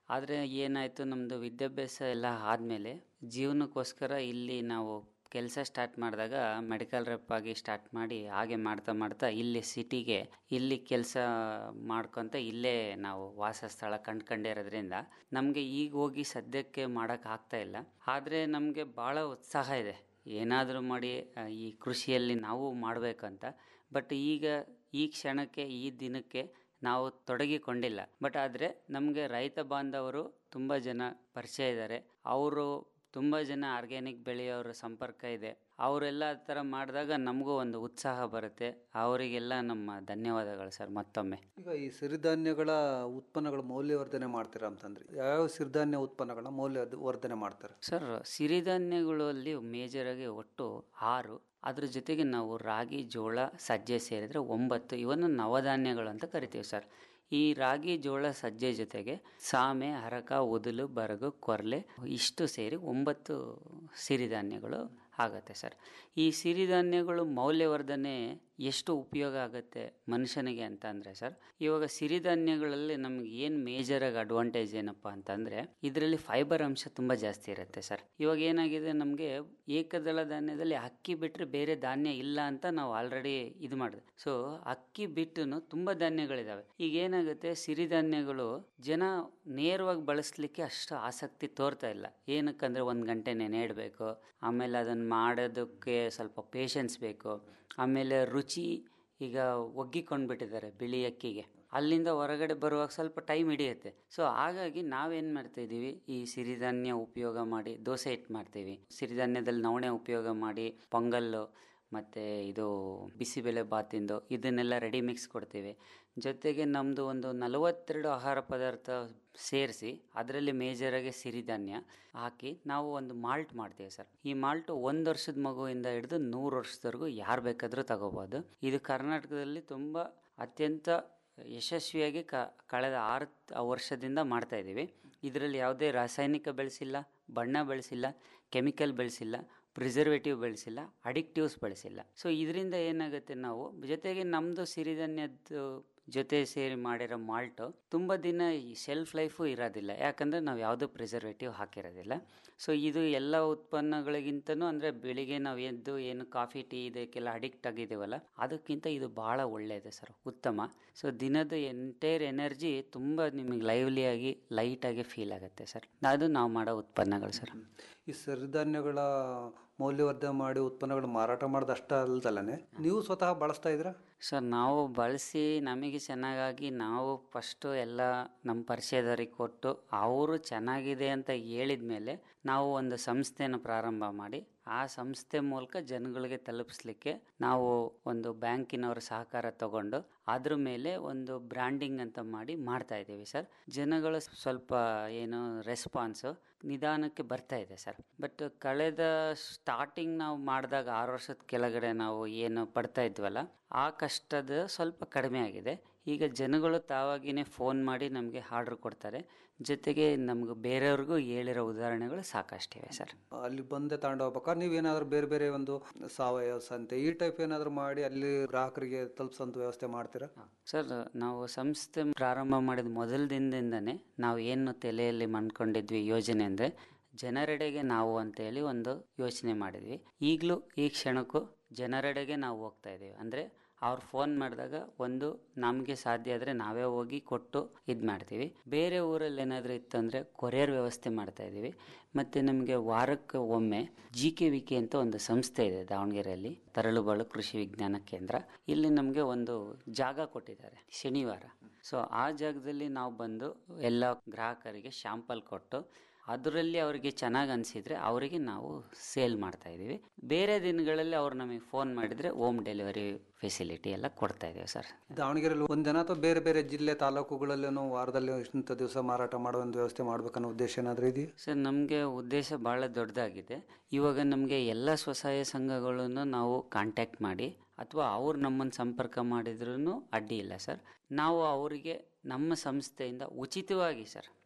ಆದರೆ ಏನಾಯಿತು ನಮ್ಮದು ವಿದ್ಯಾಭ್ಯಾಸ ಎಲ್ಲ ಆದಮೇಲೆ ಜೀವನಕ್ಕೋಸ್ಕರ ಇಲ್ಲಿ ನಾವು ಕೆಲಸ ಸ್ಟಾರ್ಟ್ ಮಾಡಿದಾಗ ಮೆಡಿಕಲ್ ರೆಪ್ ಆಗಿ ಸ್ಟಾರ್ಟ್ ಮಾಡಿ ಹಾಗೆ ಮಾಡ್ತಾ ಮಾಡ್ತಾ ಇಲ್ಲಿ ಸಿಟಿಗೆ ಇಲ್ಲಿ ಕೆಲಸ ಮಾಡ್ಕೊತ ಇಲ್ಲೇ ನಾವು ವಾಸ ಸ್ಥಳ ಕಂಡ್ಕೊಂಡಿರೋದ್ರಿಂದ ನಮಗೆ ಈಗ ಹೋಗಿ ಸದ್ಯಕ್ಕೆ ಮಾಡೋಕ್ಕೆ ಆಗ್ತಾ ಇಲ್ಲ ಆದರೆ ನಮಗೆ ಭಾಳ ಉತ್ಸಾಹ ಇದೆ ಏನಾದರೂ ಮಾಡಿ ಆ, ಈ ಕೃಷಿಯಲ್ಲಿ ನಾವು ಮಾಡಬೇಕಂತ ಬಟ್ ಈಗ ಈ ಕ್ಷಣಕ್ಕೆ ಈ ದಿನಕ್ಕೆ ನಾವು ತೊಡಗಿಕೊಂಡಿಲ್ಲ ಬಟ್ ಆದರೆ ನಮಗೆ ರೈತ ಬಾಂಧವರು ತುಂಬ ಜನ ಪರಿಚಯ ಇದ್ದಾರೆ ಅವರು ತುಂಬ ಜನ ಆರ್ಗ್ಯಾನಿಕ್ ಬೆಳೆಯೋರ ಸಂಪರ್ಕ ಇದೆ ಅವರೆಲ್ಲ ಆ ಥರ ಮಾಡಿದಾಗ ನಮಗೂ ಒಂದು ಉತ್ಸಾಹ ಬರುತ್ತೆ ಅವರಿಗೆಲ್ಲ ನಮ್ಮ ಧನ್ಯವಾದಗಳು ಸರ್ ಮತ್ತೊಮ್ಮೆ ಈಗ ಈ ಸಿರಿಧಾನ್ಯಗಳ ಉತ್ಪನ್ನಗಳ ಮೌಲ್ಯವರ್ಧನೆ ಮಾಡ್ತೀರಾ ಅಂತಂದ್ರೆ ಯಾವ ಸಿರಿಧಾನ್ಯ ಉತ್ಪನ್ನಗಳನ್ನ ಮೌಲ್ಯ ವರ್ಧನೆ ಮಾಡ್ತಾರೆ ಸರ್ ಸಿರಿಧಾನ್ಯಗಳಲ್ಲಿ ಮೇಜರಾಗಿ ಒಟ್ಟು ಆರು ಅದ್ರ ಜೊತೆಗೆ ನಾವು ರಾಗಿ ಜೋಳ ಸಜ್ಜೆ ಸೇರಿದ್ರೆ ಒಂಬತ್ತು ಇವನ್ನು ನವಧಾನ್ಯಗಳು ಅಂತ ಕರಿತೀವಿ ಸರ್ ಈ ರಾಗಿ ಜೋಳ ಸಜ್ಜೆ ಜೊತೆಗೆ ಸಾಮೆ ಹರಕ ಉದುಲು ಬರಗು ಕೊರ್ಲೆ ಇಷ್ಟು ಸೇರಿ ಒಂಬತ್ತು ಸಿರಿಧಾನ್ಯಗಳು ಆಗತ್ತೆ ಸರ್ ಈ ಸಿರಿಧಾನ್ಯಗಳು ಮೌಲ್ಯವರ್ಧನೆ ಎಷ್ಟು ಉಪಯೋಗ ಆಗುತ್ತೆ ಮನುಷ್ಯನಿಗೆ ಅಂತ ಅಂದರೆ ಸರ್ ಇವಾಗ ಸಿರಿಧಾನ್ಯಗಳಲ್ಲಿ ನಮ್ಗೆ ಏನು ಮೇಜರಾಗಿ ಅಡ್ವಾಂಟೇಜ್ ಏನಪ್ಪ ಅಂತಂದರೆ ಇದರಲ್ಲಿ ಫೈಬರ್ ಅಂಶ ತುಂಬ ಜಾಸ್ತಿ ಇರುತ್ತೆ ಸರ್ ಇವಾಗ ಏನಾಗಿದೆ ನಮಗೆ ಏಕದಳ ಧಾನ್ಯದಲ್ಲಿ ಅಕ್ಕಿ ಬಿಟ್ಟರೆ ಬೇರೆ ಧಾನ್ಯ ಇಲ್ಲ ಅಂತ ನಾವು ಆಲ್ರೆಡಿ ಇದು ಮಾಡಿದೆ ಸೊ ಅಕ್ಕಿ ಬಿಟ್ಟು ತುಂಬ ಧಾನ್ಯಗಳಿದ್ದಾವೆ ಈಗ ಏನಾಗುತ್ತೆ ಸಿರಿಧಾನ್ಯಗಳು ಜನ ನೇರವಾಗಿ ಬಳಸಲಿಕ್ಕೆ ಅಷ್ಟು ಆಸಕ್ತಿ ತೋರ್ತಾ ಇಲ್ಲ ಏನಕ್ಕಂದ್ರೆ ಒಂದು ಗಂಟೆ ನೆನೆ ಇಡಬೇಕು ಆಮೇಲೆ ಅದನ್ನು ಮಾಡೋದಕ್ಕೆ ಸ್ವಲ್ಪ ಪೇಷನ್ಸ್ ಬೇಕು ಆಮೇಲೆ ರುಚಿ ಈಗ ಒಗ್ಗಿಕೊಂಡು ಬಿಟ್ಟಿದ್ದಾರೆ ಬಿಳಿ ಅಕ್ಕಿಗೆ ಅಲ್ಲಿಂದ ಹೊರಗಡೆ ಬರುವಾಗ ಸ್ವಲ್ಪ ಟೈಮ್ ಹಿಡಿಯುತ್ತೆ ಸೊ ಹಾಗಾಗಿ ನಾವೇನು ಮಾಡ್ತಾ ಇದ್ದೀವಿ ಈ ಸಿರಿಧಾನ್ಯ ಉಪಯೋಗ ಮಾಡಿ ದೋಸೆ ಹಿಟ್ಟು ಮಾಡ್ತೀವಿ ಸಿರಿಧಾನ್ಯದಲ್ಲಿ ನವಣೆ ಉಪಯೋಗ ಮಾಡಿ ಪೊಂಗಲ್ಲು ಮತ್ತು ಇದು ಬಿಸಿಬೇಳೆ ಬಾತಿಂದು ಇದನ್ನೆಲ್ಲ ರೆಡಿ ಮಿಕ್ಸ್ ಕೊಡ್ತೀವಿ ಜೊತೆಗೆ ನಮ್ಮದು ಒಂದು ನಲವತ್ತೆರಡು ಆಹಾರ ಪದಾರ್ಥ ಸೇರಿಸಿ ಅದರಲ್ಲಿ ಮೇಜರಾಗಿ ಸಿರಿಧಾನ್ಯ ಹಾಕಿ ನಾವು ಒಂದು ಮಾಲ್ಟ್ ಮಾಡ್ತೀವಿ ಸರ್ ಈ ಮಾಲ್ಟು ಒಂದು ವರ್ಷದ ಮಗುವಿಂದ ಹಿಡಿದು ನೂರು ವರ್ಷದವರೆಗೂ ಯಾರು ಬೇಕಾದರೂ ತಗೋಬೋದು ಇದು ಕರ್ನಾಟಕದಲ್ಲಿ ತುಂಬ ಅತ್ಯಂತ ಯಶಸ್ವಿಯಾಗಿ ಕ ಕಳೆದ ಆರು ತ- ವರ್ಷದಿಂದ ಮಾಡ್ತಾ ಇದ್ದೀವಿ ಇದರಲ್ಲಿ ಯಾವುದೇ ರಾಸಾಯನಿಕ ಬೆಳೆಸಿಲ್ಲ ಬಣ್ಣ ಬೆಳೆಸಿಲ್ಲ ಕೆಮಿಕಲ್ ಬೆಳೆಸಿಲ್ಲ ಪ್ರಿಸರ್ವೇಟಿವ್ ಬೆಳೆಸಿಲ್ಲ ಅಡಿಕ್ಟಿವ್ಸ್ ಬೆಳೆಸಿಲ್ಲ ಸೊ ಇದರಿಂದ ಏನಾಗುತ್ತೆ ನಾವು ಜೊತೆಗೆ ನಮ್ಮದು ಸಿರಿಧಾನ್ಯದ್ದು ಜೊತೆ ಸೇರಿ ಮಾಡಿರೋ ಮಾಲ್ಟು ತುಂಬ ದಿನ ಈ ಶೆಲ್ಫ್ ಲೈಫು ಇರೋದಿಲ್ಲ ಯಾಕಂದರೆ ನಾವು ಯಾವುದೂ ಪ್ರಿಸರ್ವೇಟಿವ್ ಹಾಕಿರೋದಿಲ್ಲ ಸೊ ಇದು ಎಲ್ಲ ಉತ್ಪನ್ನಗಳಿಗಿಂತನೂ ಅಂದರೆ ಬೆಳಿಗ್ಗೆ ನಾವು ಎದ್ದು ಏನು ಕಾಫಿ ಟೀ ಇದಕ್ಕೆಲ್ಲ ಅಡಿಕ್ಟ್ ಆಗಿದ್ದೀವಲ್ಲ ಅದಕ್ಕಿಂತ ಇದು ಭಾಳ ಒಳ್ಳೆಯದು ಸರ್ ಉತ್ತಮ ಸೊ ದಿನದ ಎಂಟೈರ್ ಎನರ್ಜಿ ತುಂಬ ನಿಮಗೆ ಲೈವ್ಲಿಯಾಗಿ ಲೈಟಾಗಿ ಫೀಲ್ ಆಗುತ್ತೆ ಸರ್ ಅದು ನಾವು ಮಾಡೋ ಉತ್ಪನ್ನಗಳು ಸರ್ ಈ ಸಿರಿಧಾನ್ಯಗಳ ಮೌಲ್ಯವರ್ಧನೆ ಮಾಡಿ ಉತ್ಪನ್ನಗಳು ಮಾರಾಟ ಮಾಡೋದು ಅಷ್ಟ ಅಲ್ದಲ್ಲೇ ನೀವು ಸ್ವತಃ ಬಳಸ್ತಾ ಇದ್ದೀರಾ ಸರ್ ನಾವು ಬಳಸಿ ನಮಗೆ ಚೆನ್ನಾಗಾಗಿ ನಾವು ಫಸ್ಟು ಎಲ್ಲ ನಮ್ಮ ಪರಿಚಯದವರಿಗೆ ಕೊಟ್ಟು ಅವರು ಚೆನ್ನಾಗಿದೆ ಅಂತ ಹೇಳಿದ ಮೇಲೆ ನಾವು ಒಂದು ಸಂಸ್ಥೆನ ಪ್ರಾರಂಭ ಮಾಡಿ ಆ ಸಂಸ್ಥೆ ಮೂಲಕ ಜನಗಳಿಗೆ ತಲುಪಿಸ್ಲಿಕ್ಕೆ ನಾವು ಒಂದು ಬ್ಯಾಂಕಿನವರ ಸಹಕಾರ ತಗೊಂಡು ಅದ್ರ ಮೇಲೆ ಒಂದು ಬ್ರ್ಯಾಂಡಿಂಗ್ ಅಂತ ಮಾಡಿ ಮಾಡ್ತಾ ಇದ್ದೀವಿ ಸರ್ ಜನಗಳು ಸ್ವಲ್ಪ ಏನು ರೆಸ್ಪಾನ್ಸು ನಿಧಾನಕ್ಕೆ ಬರ್ತಾ ಇದೆ ಸರ್ ಬಟ್ ಕಳೆದ ಸ್ಟಾರ್ಟಿಂಗ್ ನಾವು ಮಾಡಿದಾಗ ಆರು ವರ್ಷದ ಕೆಳಗಡೆ ನಾವು ಏನು ಪಡ್ತಾ ಇದ್ವಲ್ಲ ಆ ಕಷ್ಟದ ಸ್ವಲ್ಪ ಕಡಿಮೆ ಆಗಿದೆ ಈಗ ಜನಗಳು ತಾವಾಗಿನೇ ಫೋನ್ ಮಾಡಿ ನಮಗೆ ಆರ್ಡ್ರ್ ಕೊಡ್ತಾರೆ ಜೊತೆಗೆ ನಮ್ಗೆ ಬೇರೆಯವ್ರಿಗೂ ಹೇಳಿರೋ ಉದಾಹರಣೆಗಳು ಸಾಕಷ್ಟಿವೆ ಸರ್ ಅಲ್ಲಿ ಬಂದೆ ತಗೊಂಡು ಹೋಗ್ಬೇಕಾದ್ರೆ ನೀವೇನಾದ್ರೂ ಬೇರೆ ಬೇರೆ ಒಂದು ಸಾವಯವ ಸಂತೆ ಈ ಟೈಪ್ ಏನಾದರೂ ಮಾಡಿ ಅಲ್ಲಿ ಗ್ರಾಹಕರಿಗೆ ತಲುಪಿಸೋಂಥ ವ್ಯವಸ್ಥೆ ಮಾಡ್ತೀರಾ ಸರ್ ನಾವು ಸಂಸ್ಥೆ ಪ್ರಾರಂಭ ಮಾಡಿದ ಮೊದಲ ದಿನದಿಂದನೇ ನಾವು ಏನು ತಲೆಯಲ್ಲಿ ಮಾಡ್ಕೊಂಡಿದ್ವಿ ಯೋಜನೆ ಅಂದರೆ ಜನರೆಡೆಗೆ ನಾವು ಅಂತೇಳಿ ಒಂದು ಯೋಚನೆ ಮಾಡಿದ್ವಿ ಈಗಲೂ ಈ ಕ್ಷಣಕ್ಕೂ ಜನರೆಡೆಗೆ ನಾವು ಹೋಗ್ತಾ ಇದ್ದೀವಿ ಅಂದರೆ ಅವ್ರು ಫೋನ್ ಮಾಡಿದಾಗ ಒಂದು ನಮಗೆ ಸಾಧ್ಯ ಆದರೆ ನಾವೇ ಹೋಗಿ ಕೊಟ್ಟು ಇದು ಮಾಡ್ತೀವಿ ಬೇರೆ ಊರಲ್ಲಿ ಏನಾದರೂ ಇತ್ತಂದರೆ ಕೊರಿಯರ್ ವ್ಯವಸ್ಥೆ ಮಾಡ್ತಾ ಇದ್ದೀವಿ ಮತ್ತು ನಮಗೆ ವಾರಕ್ಕೆ ಒಮ್ಮೆ ಜಿ ಕೆ ವಿ ಕೆ ಅಂತ ಒಂದು ಸಂಸ್ಥೆ ಇದೆ ದಾವಣಗೆರೆಯಲ್ಲಿ ತರಳುಬಾಳು ಕೃಷಿ ವಿಜ್ಞಾನ ಕೇಂದ್ರ ಇಲ್ಲಿ ನಮಗೆ ಒಂದು ಜಾಗ ಕೊಟ್ಟಿದ್ದಾರೆ ಶನಿವಾರ ಸೊ ಆ ಜಾಗದಲ್ಲಿ ನಾವು ಬಂದು ಎಲ್ಲ ಗ್ರಾಹಕರಿಗೆ ಶಾಂಪಲ್ ಕೊಟ್ಟು ಅದರಲ್ಲಿ ಅವರಿಗೆ ಚೆನ್ನಾಗಿ ಅನಿಸಿದರೆ ಅವರಿಗೆ ನಾವು ಸೇಲ್ ಮಾಡ್ತಾ ಇದ್ದೀವಿ ಬೇರೆ ದಿನಗಳಲ್ಲಿ ಅವ್ರು ನಮಗೆ ಫೋನ್ ಮಾಡಿದರೆ ಹೋಮ್ ಡೆಲಿವರಿ ಫೆಸಿಲಿಟಿ ಎಲ್ಲ ಕೊಡ್ತಾ ಇದ್ದೀವಿ ಸರ್ ದಾವಣಗೆರೆಯಲ್ಲಿ ಒಂದು ಜನ ಅಥವಾ ಬೇರೆ ಬೇರೆ ಜಿಲ್ಲೆ ತಾಲೂಕುಗಳಲ್ಲೂ ವಾರದಲ್ಲಿ ಇಂಥ ದಿವಸ ಮಾರಾಟ ಮಾಡೋ ಒಂದು ವ್ಯವಸ್ಥೆ ಮಾಡ್ಬೇಕನ್ನೋ ಉದ್ದೇಶ ಏನಾದರೂ ಇದೆಯಾ ಸರ್ ನಮಗೆ ಉದ್ದೇಶ ಭಾಳ ದೊಡ್ಡದಾಗಿದೆ ಇವಾಗ ನಮಗೆ ಎಲ್ಲ ಸ್ವಸಹಾಯ ಸಂಘಗಳನ್ನು ನಾವು ಕಾಂಟ್ಯಾಕ್ಟ್ ಮಾಡಿ ಅಥವಾ ಅವ್ರು ನಮ್ಮನ್ನು ಸಂಪರ್ಕ ಮಾಡಿದ್ರೂ ಅಡ್ಡಿ ಇಲ್ಲ ಸರ್ ನಾವು ಅವರಿಗೆ ನಮ್ಮ ಸಂಸ್ಥೆಯಿಂದ ಉಚಿತವಾಗಿ ಸರ್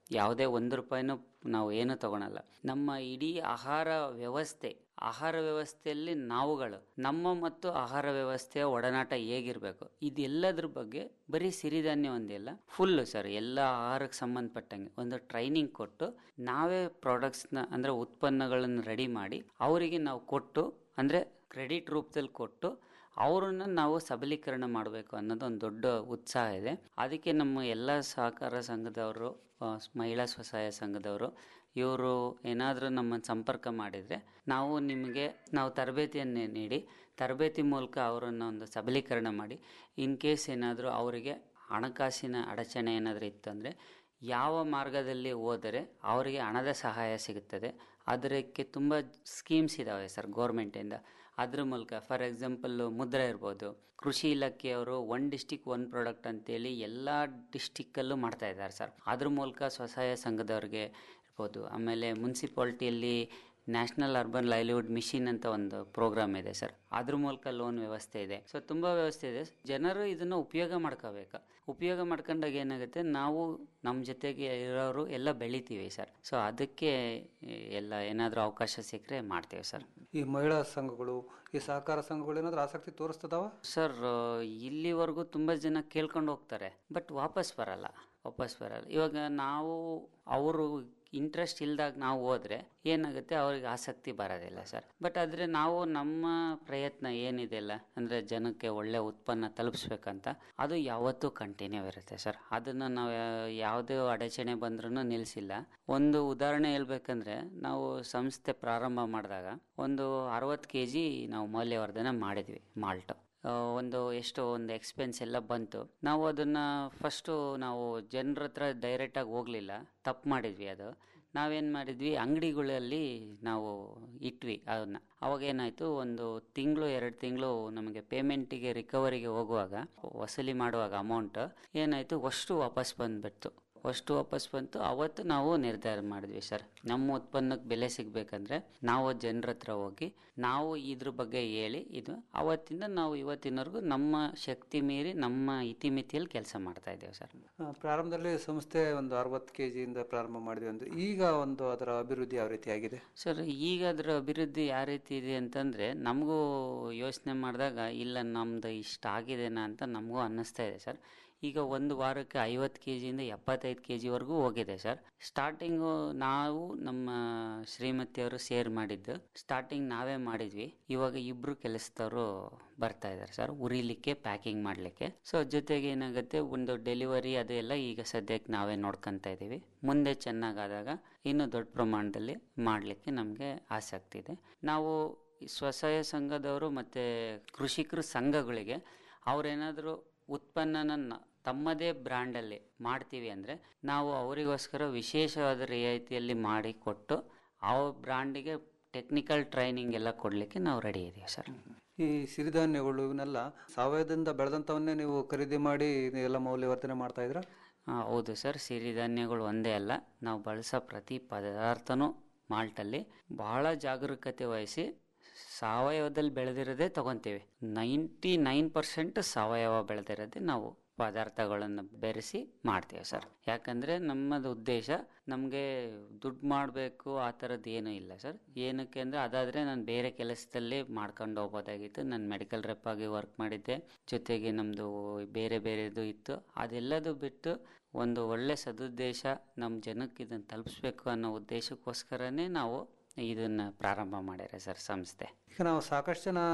ಯಾವುದೇ ಒಂದು ರೂಪಾಯಿನೂ ನಾವು ಏನು ತಗೊಳಲ್ಲ ನಮ್ಮ ಇಡೀ ಆಹಾರ ವ್ಯವಸ್ಥೆ ಆಹಾರ ವ್ಯವಸ್ಥೆಯಲ್ಲಿ ನಾವುಗಳು ನಮ್ಮ ಮತ್ತು ಆಹಾರ ವ್ಯವಸ್ಥೆಯ ಒಡನಾಟ ಹೇಗಿರಬೇಕು ಇದೆಲ್ಲದ್ರ ಬಗ್ಗೆ ಬರೀ ಸಿರಿಧಾನ್ಯ ಒಂದಿಲ್ಲ ಫುಲ್ಲು ಸರ್ ಎಲ್ಲ ಆಹಾರಕ್ಕೆ ಸಂಬಂಧಪಟ್ಟಂಗೆ ಒಂದು ಟ್ರೈನಿಂಗ್ ಕೊಟ್ಟು ನಾವೇ ಪ್ರಾಡಕ್ಟ್ಸ್ನ ಅಂದರೆ ಉತ್ಪನ್ನಗಳನ್ನು ರೆಡಿ ಮಾಡಿ ಅವರಿಗೆ ನಾವು ಕೊಟ್ಟು ಅಂದರೆ ಕ್ರೆಡಿಟ್ ರೂಪದಲ್ಲಿ ಕೊಟ್ಟು ಅವರನ್ನು ನಾವು ಸಬಲೀಕರಣ ಮಾಡಬೇಕು ಅನ್ನೋದು ಒಂದು ದೊಡ್ಡ ಉತ್ಸಾಹ ಇದೆ ಅದಕ್ಕೆ ನಮ್ಮ ಎಲ್ಲ ಸಹಕಾರ ಸಂಘದವರು ಆ, ಮಹಿಳಾ ಸ್ವಸಹಾಯ ಸಂಘದವರು ಇವರು ಏನಾದರೂ ನಮ್ಮನ್ನು ಸಂಪರ್ಕ ಮಾಡಿದರೆ ನಾವು ನಿಮಗೆ ನಾವು ತರಬೇತಿಯನ್ನು ನೀಡಿ ತರಬೇತಿ ಮೂಲಕ ಅವರನ್ನು ಒಂದು ಸಬಲೀಕರಣ ಮಾಡಿ ಇನ್ ಕೇಸ್ ಏನಾದರೂ ಅವರಿಗೆ ಹಣಕಾಸಿನ ಅಡಚಣೆ ಏನಾದರೂ ಇತ್ತಂದರೆ ಯಾವ ಮಾರ್ಗದಲ್ಲಿ ಹೋದರೆ ಅವರಿಗೆ ಹಣದ ಸಹಾಯ ಸಿಗುತ್ತದೆ ಅದಕ್ಕೆ ತುಂಬ ಸ್ಕೀಮ್ಸ್ ಇದ್ದಾವೆ ಸರ್ ಗೌರ್ಮೆಂಟಿಂದ ಅದ್ರ ಮೂಲಕ ಫಾರ್ ಎಕ್ಸಾಂಪಲ್ಲು ಮುದ್ರಾ ಇರ್ಬೋದು ಕೃಷಿ ಇಲಾಖೆಯವರು ಒನ್ ಡಿಸ್ಟಿಕ್ ಒನ್ ಪ್ರಾಡಕ್ಟ್ ಅಂತೇಳಿ ಎಲ್ಲ ಡಿಸ್ಟಿಕ್ಕಲ್ಲೂ ಮಾಡ್ತಾ ಇದ್ದಾರೆ ಸರ್ ಅದ್ರ ಮೂಲಕ ಸ್ವಸಹಾಯ ಸಂಘದವ್ರಿಗೆ ಇರ್ಬೋದು ಆಮೇಲೆ ಮುನ್ಸಿಪಾಲ್ಟಿಯಲ್ಲಿ ನ್ಯಾಷನಲ್ ಅರ್ಬನ್ ಲೈವ್ಲಿಹುಡ್ ಮಿಷಿನ್ ಅಂತ ಒಂದು ಪ್ರೋಗ್ರಾಮ್ ಇದೆ ಸರ್ ಅದ್ರ ಮೂಲಕ ಲೋನ್ ವ್ಯವಸ್ಥೆ ಇದೆ ಸೊ ತುಂಬ ವ್ಯವಸ್ಥೆ ಇದೆ ಜನರು ಇದನ್ನು ಉಪಯೋಗ ಮಾಡ್ಕೋಬೇಕು ಉಪಯೋಗ ಮಾಡ್ಕೊಂಡಾಗ ಏನಾಗುತ್ತೆ ನಾವು ನಮ್ಮ ಜೊತೆಗೆ ಇರೋರು ಎಲ್ಲ ಬೆಳಿತೀವಿ ಸರ್ ಸೊ ಅದಕ್ಕೆ ಎಲ್ಲ ಏನಾದರೂ ಅವಕಾಶ ಸಿಕ್ಕರೆ ಮಾಡ್ತೇವೆ ಸರ್ ಈ ಮಹಿಳಾ ಸಂಘಗಳು ಈ ಸಹಕಾರ ಸಂಘಗಳು ಏನಾದರೂ ಆಸಕ್ತಿ ತೋರಿಸ್ತದಾವ ಸರ್ ಇಲ್ಲಿವರೆಗೂ ತುಂಬ ಜನ ಕೇಳ್ಕೊಂಡು ಹೋಗ್ತಾರೆ ಬಟ್ ವಾಪಸ್ ಬರಲ್ಲ ವಾಪಸ್ ಬರಲ್ಲ ಇವಾಗ ನಾವು ಅವರು ಇಂಟ್ರೆಸ್ಟ್ ಇಲ್ದಾಗ ನಾವು ಹೋದ್ರೆ ಏನಾಗುತ್ತೆ ಅವ್ರಿಗೆ ಆಸಕ್ತಿ ಬರೋದಿಲ್ಲ ಸರ್ ಬಟ್ ಆದರೆ ನಾವು ನಮ್ಮ ಪ್ರಯತ್ನ ಏನಿದೆಯಲ್ಲ ಅಂದರೆ ಜನಕ್ಕೆ ಒಳ್ಳೆ ಉತ್ಪನ್ನ ತಲುಪಿಸ್ಬೇಕಂತ ಅದು ಯಾವತ್ತೂ ಕಂಟಿನ್ಯೂ ಇರುತ್ತೆ ಸರ್ ಅದನ್ನು ನಾವು ಯಾವುದೇ ಅಡಚಣೆ ಬಂದ್ರೂ ನಿಲ್ಲಿಸಿಲ್ಲ ಒಂದು ಉದಾಹರಣೆ ಹೇಳ್ಬೇಕಂದ್ರೆ ನಾವು ಸಂಸ್ಥೆ ಪ್ರಾರಂಭ ಮಾಡಿದಾಗ ಒಂದು ಅರವತ್ತು ಕೆ ಜಿ ನಾವು ಮೌಲ್ಯವರ್ಧನೆ ಮಾಡಿದ್ವಿ ಮಾಲ್ಟು ಆ, ಒಂದು ಎಷ್ಟು ಒಂದು ಎಕ್ಸ್ಪೆನ್ಸ್ ಎಲ್ಲ ಬಂತು ನಾವು ಅದನ್ನು ಫಸ್ಟು ನಾವು ಜನರ ಹತ್ರ ಡೈರೆಕ್ಟಾಗಿ ಹೋಗಲಿಲ್ಲ ತಪ್ಪು ಮಾಡಿದ್ವಿ ಅದು ನಾವೇನು ಮಾಡಿದ್ವಿ ಅಂಗಡಿಗಳಲ್ಲಿ ನಾವು ಇಟ್ವಿ ಅದನ್ನ ಅವಾಗ ಏನಾಯಿತು ಒಂದು ತಿಂಗಳು ಎರಡು ತಿಂಗಳು ನಮಗೆ ಪೇಮೆಂಟಿಗೆ ರಿಕವರಿಗೆ ಹೋಗುವಾಗ ವಸೂಲಿ ಮಾಡುವಾಗ ಅಮೌಂಟ್ ಏನಾಯಿತು ಅಷ್ಟು ವಾಪಸ್ ಬಂದುಬಿಡ್ತು ಅಷ್ಟು ವಾಪಸ್ ಬಂತು ಅವತ್ತು ನಾವು ನಿರ್ಧಾರ ಮಾಡಿದ್ವಿ ಸರ್ ನಮ್ಮ ಉತ್ಪನ್ನಕ್ಕೆ ಬೆಲೆ ಸಿಗಬೇಕಂದ್ರೆ ನಾವು ಜನರ ಹತ್ರ ಹೋಗಿ ನಾವು ಇದ್ರ ಬಗ್ಗೆ ಹೇಳಿ ಇದು ಅವತ್ತಿಂದ ನಾವು ಇವತ್ತಿನವರೆಗೂ ನಮ್ಮ ಶಕ್ತಿ ಮೀರಿ ನಮ್ಮ ಇತಿಮಿತಿಯಲ್ಲಿ ಕೆಲಸ ಮಾಡ್ತಾ ಇದ್ದೇವೆ ಸರ್ ಆ, ಪ್ರಾರಂಭದಲ್ಲಿ ಸಂಸ್ಥೆ ಒಂದು ಅರವತ್ತು ಕೆ ಜಿಯಿಂದ ಪ್ರಾರಂಭ ಮಾಡಿದ್ವಿ ಅಂದ್ರೆ ಈಗ ಒಂದು ಅದರ ಅಭಿವೃದ್ಧಿ ಯಾವ ರೀತಿ ಆಗಿದೆ ಸರ್ ಈಗ ಅದರ ಅಭಿವೃದ್ಧಿ ಯಾವ ರೀತಿ ಇದೆ ಅಂತಂದರೆ ನಮಗೂ ಯೋಚನೆ ಮಾಡಿದಾಗ ಇಲ್ಲ ನಮ್ಮದು ಇಷ್ಟ ಆಗಿದೆನಾ ಅಂತ ನಮಗೂ ಅನ್ನಿಸ್ತಾ ಇದೆ ಸರ್ ಈಗ ಒಂದು ವಾರಕ್ಕೆ ಐವತ್ತು ಕೆ ಜಿಯಿಂದ ಎಪ್ಪತ್ತೈದು ಕೆ ಜಿವರೆಗೂ ಹೋಗಿದೆ ಸರ್ ಸ್ಟಾರ್ಟಿಂಗು ನಾವು ನಮ್ಮ ಶ್ರೀಮತಿಯವರು ಶೇರ್ ಮಾಡಿದ್ದು ಸ್ಟಾರ್ಟಿಂಗ್ ನಾವೇ ಮಾಡಿದ್ವಿ ಇವಾಗ ಇಬ್ಬರು ಕೆಲಸದವರು ಬರ್ತಾ ಇದ್ದಾರೆ ಸರ್ ಉರಿಲಿಕ್ಕೆ ಪ್ಯಾಕಿಂಗ್ ಮಾಡಲಿಕ್ಕೆ ಸೊ ಜೊತೆಗೆ ಏನಾಗುತ್ತೆ ಒಂದು ಡೆಲಿವರಿ ಅದೆಲ್ಲ ಈಗ ಸದ್ಯಕ್ಕೆ ನಾವೇ ನೋಡ್ಕೊತಾ ಇದ್ದೀವಿ ಮುಂದೆ ಚೆನ್ನಾಗಾದಾಗ ಇನ್ನೂ ದೊಡ್ಡ ಪ್ರಮಾಣದಲ್ಲಿ ಮಾಡಲಿಕ್ಕೆ ನಮಗೆ ಆಸಕ್ತಿ ಇದೆ ನಾವು ಈ ಸ್ವಸಹಾಯ ಸಂಘದವರು ಮತ್ತು ಕೃಷಿಕರ ಸಂಘಗಳಿಗೆ ಅವರೇನಾದರೂ ಉತ್ಪನ್ನನ ನ- ತಮ್ಮದೇ ಬ್ರ್ಯಾಂಡಲ್ಲಿ ಮಾಡ್ತೀವಿ ಅಂದರೆ ನಾವು ಅವರಿಗೋಸ್ಕರ ವಿಶೇಷವಾದ ರಿಯಾಯಿತಿಯಲ್ಲಿ ಮಾಡಿ ಕೊಟ್ಟು ಆ ಬ್ರ್ಯಾಂಡಿಗೆ ಟೆಕ್ನಿಕಲ್ ಟ್ರೈನಿಂಗ್ ಎಲ್ಲ ಕೊಡಲಿಕ್ಕೆ ನಾವು ರೆಡಿ ಇದ್ದೀವಿ ಸರ್ ಈ ಸಿರಿಧಾನ್ಯಗಳು ಇವನ್ನೆಲ್ಲ ಸಾವಯವದಿಂದ ಬೆಳೆದಂಥವನ್ನೇ ನೀವು ಖರೀದಿ ಮಾಡಿ ಎಲ್ಲ ಮೌಲ್ಯವರ್ಧನೆ ಮಾಡ್ತಾ ಇದ್ರ ಆ, ಹೌದು ಸರ್ ಸಿರಿಧಾನ್ಯಗಳು ಒಂದೇ ಅಲ್ಲ ನಾವು ಬಳಸೋ ಪ್ರತಿ ಪದಾರ್ಥನೂ ಮಾಲ್ಟಲ್ಲಿ ಬಹಳ ಜಾಗರೂಕತೆ ವಹಿಸಿ ಸಾವಯವದಲ್ಲಿ ಬೆಳೆದಿರೋದೇ ತಗೊತೀವಿ ನೈಂಟಿ ನೈನ್ ಪರ್ಸೆಂಟ್ ಸಾವಯವ ಬೆಳೆದಿರೋದೇ ನಾವು ಪದಾರ್ಥಗಳನ್ನು ಬೆರೆಸಿ ಮಾಡ್ತೀವಿ ಸರ್ ಯಾಕಂದರೆ ನಮ್ಮದು ಉದ್ದೇಶ ನಮಗೆ ದುಡ್ಡು ಮಾಡಬೇಕು ಆ ಥರದ್ದು ಏನೂ ಇಲ್ಲ ಸರ್ ಏನಕ್ಕೆ ಅಂದರೆ ಅದಾದರೆ ನಾನು ಬೇರೆ ಕೆಲಸದಲ್ಲಿ ಮಾಡ್ಕೊಂಡು ಹೋಗ್ಬೋದಾಗಿತ್ತು ನಾನು ಮೆಡಿಕಲ್ ರೆಪ್ ಆಗಿ ವರ್ಕ್ ಮಾಡಿದ್ದೆ ಜೊತೆಗೆ ನಮ್ಮದು ಬೇರೆ ಬೇರೆದು ಇತ್ತು ಅದೆಲ್ಲದು ಬಿಟ್ಟು ಒಂದು ಒಳ್ಳೆ ಸದುದ್ದೇಶ ನಮ್ಮ ಜನಕ್ಕೆ ಇದನ್ನು ತಲುಪಿಸ್ಬೇಕು ಅನ್ನೋ ಉದ್ದೇಶಕ್ಕೋಸ್ಕರನೇ ನಾವು ಇದನ್ನು ಪ್ರಾರಂಭ ಮಾಡ್ಯಾರ ಸರ್ ಸಂಸ್ಥೆ ಈಗ ನಾವು ಸಾಕಷ್ಟು ಜನ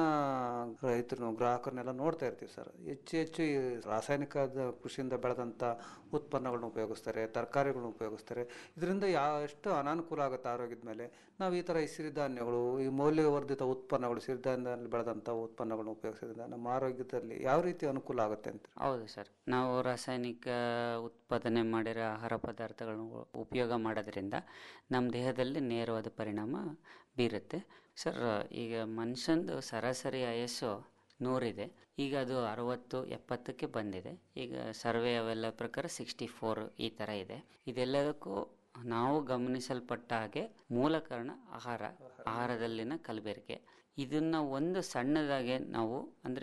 ರೈತರು ಗ್ರಾಹಕರನ್ನೆಲ್ಲ ನೋಡ್ತಾ ಇರ್ತೀವಿ ಸರ್ ಹೆಚ್ಚು ಹೆಚ್ಚು ಈ ರಾಸಾಯನಿಕದ ಕೃಷಿಯಿಂದ ಬೆಳೆದಂಥ ಉತ್ಪನ್ನಗಳನ್ನ ಉಪಯೋಗಿಸ್ತಾರೆ ತರಕಾರಿಗಳನ್ನ ಉಪಯೋಗಿಸ್ತಾರೆ ಇದರಿಂದ ಯಾವ ಎಷ್ಟು ಅನಾನುಕೂಲ ಆಗುತ್ತೆ ಆರೋಗ್ಯದ ಮೇಲೆ ನಾವು ಈ ಥರ ಈ ಸಿರಿಧಾನ್ಯಗಳು ಈ ಮೌಲ್ಯವರ್ಧಿತ ಉತ್ಪನ್ನಗಳು ಸಿರಿಧಾನ್ಯದಲ್ಲಿ ಬೆಳೆದಂಥ ಉತ್ಪನ್ನಗಳನ್ನ ಉಪಯೋಗಿಸೋದ್ರಿಂದ ನಮ್ಮ ಆರೋಗ್ಯದಲ್ಲಿ ಯಾವ ರೀತಿ ಅನುಕೂಲ ಆಗುತ್ತೆ ಅಂತ ಹೌದು ಸರ್ ನಾವು ರಾಸಾಯನಿಕ ಉತ್ಪಾದನೆ ಮಾಡಿರೋ ಆಹಾರ ಪದಾರ್ಥಗಳನ್ನು ಉಪಯೋಗ ಮಾಡೋದ್ರಿಂದ ನಮ್ಮ ದೇಹದಲ್ಲಿ ನೇರವಾದ ಪರಿಣಾಮ ಬೀರುತ್ತೆ ಸರ್ ಈಗ ಮನುಷ್ಯಂದು ಸರಾಸರಿ ಆಯಸ್ಸು ನೂರಿದೆ ಈಗ ಅದು ಅರವತ್ತು ಎಪ್ಪತ್ತಕ್ಕೆ ಬಂದಿದೆ ಈಗ ಸರ್ವೆ ಅವೆಲ್ಲ ಪ್ರಕಾರ ಸಿಕ್ಸ್ಟಿ ಫೋರ್ ಈ ಥರ ಇದೆ ಇದೆಲ್ಲದಕ್ಕೂ ನಾವು ಗಮನಿಸಲ್ಪಟ್ಟ ಹಾಗೆ ಮೂಲ ಕಾರಣ ಆಹಾರ ಆಹಾರದಲ್ಲಿನ ಕಲಬೆರಕೆ ಇದನ್ನು ಒಂದು ಸಣ್ಣದಾಗೆ ನಾವು ಅಂದರೆ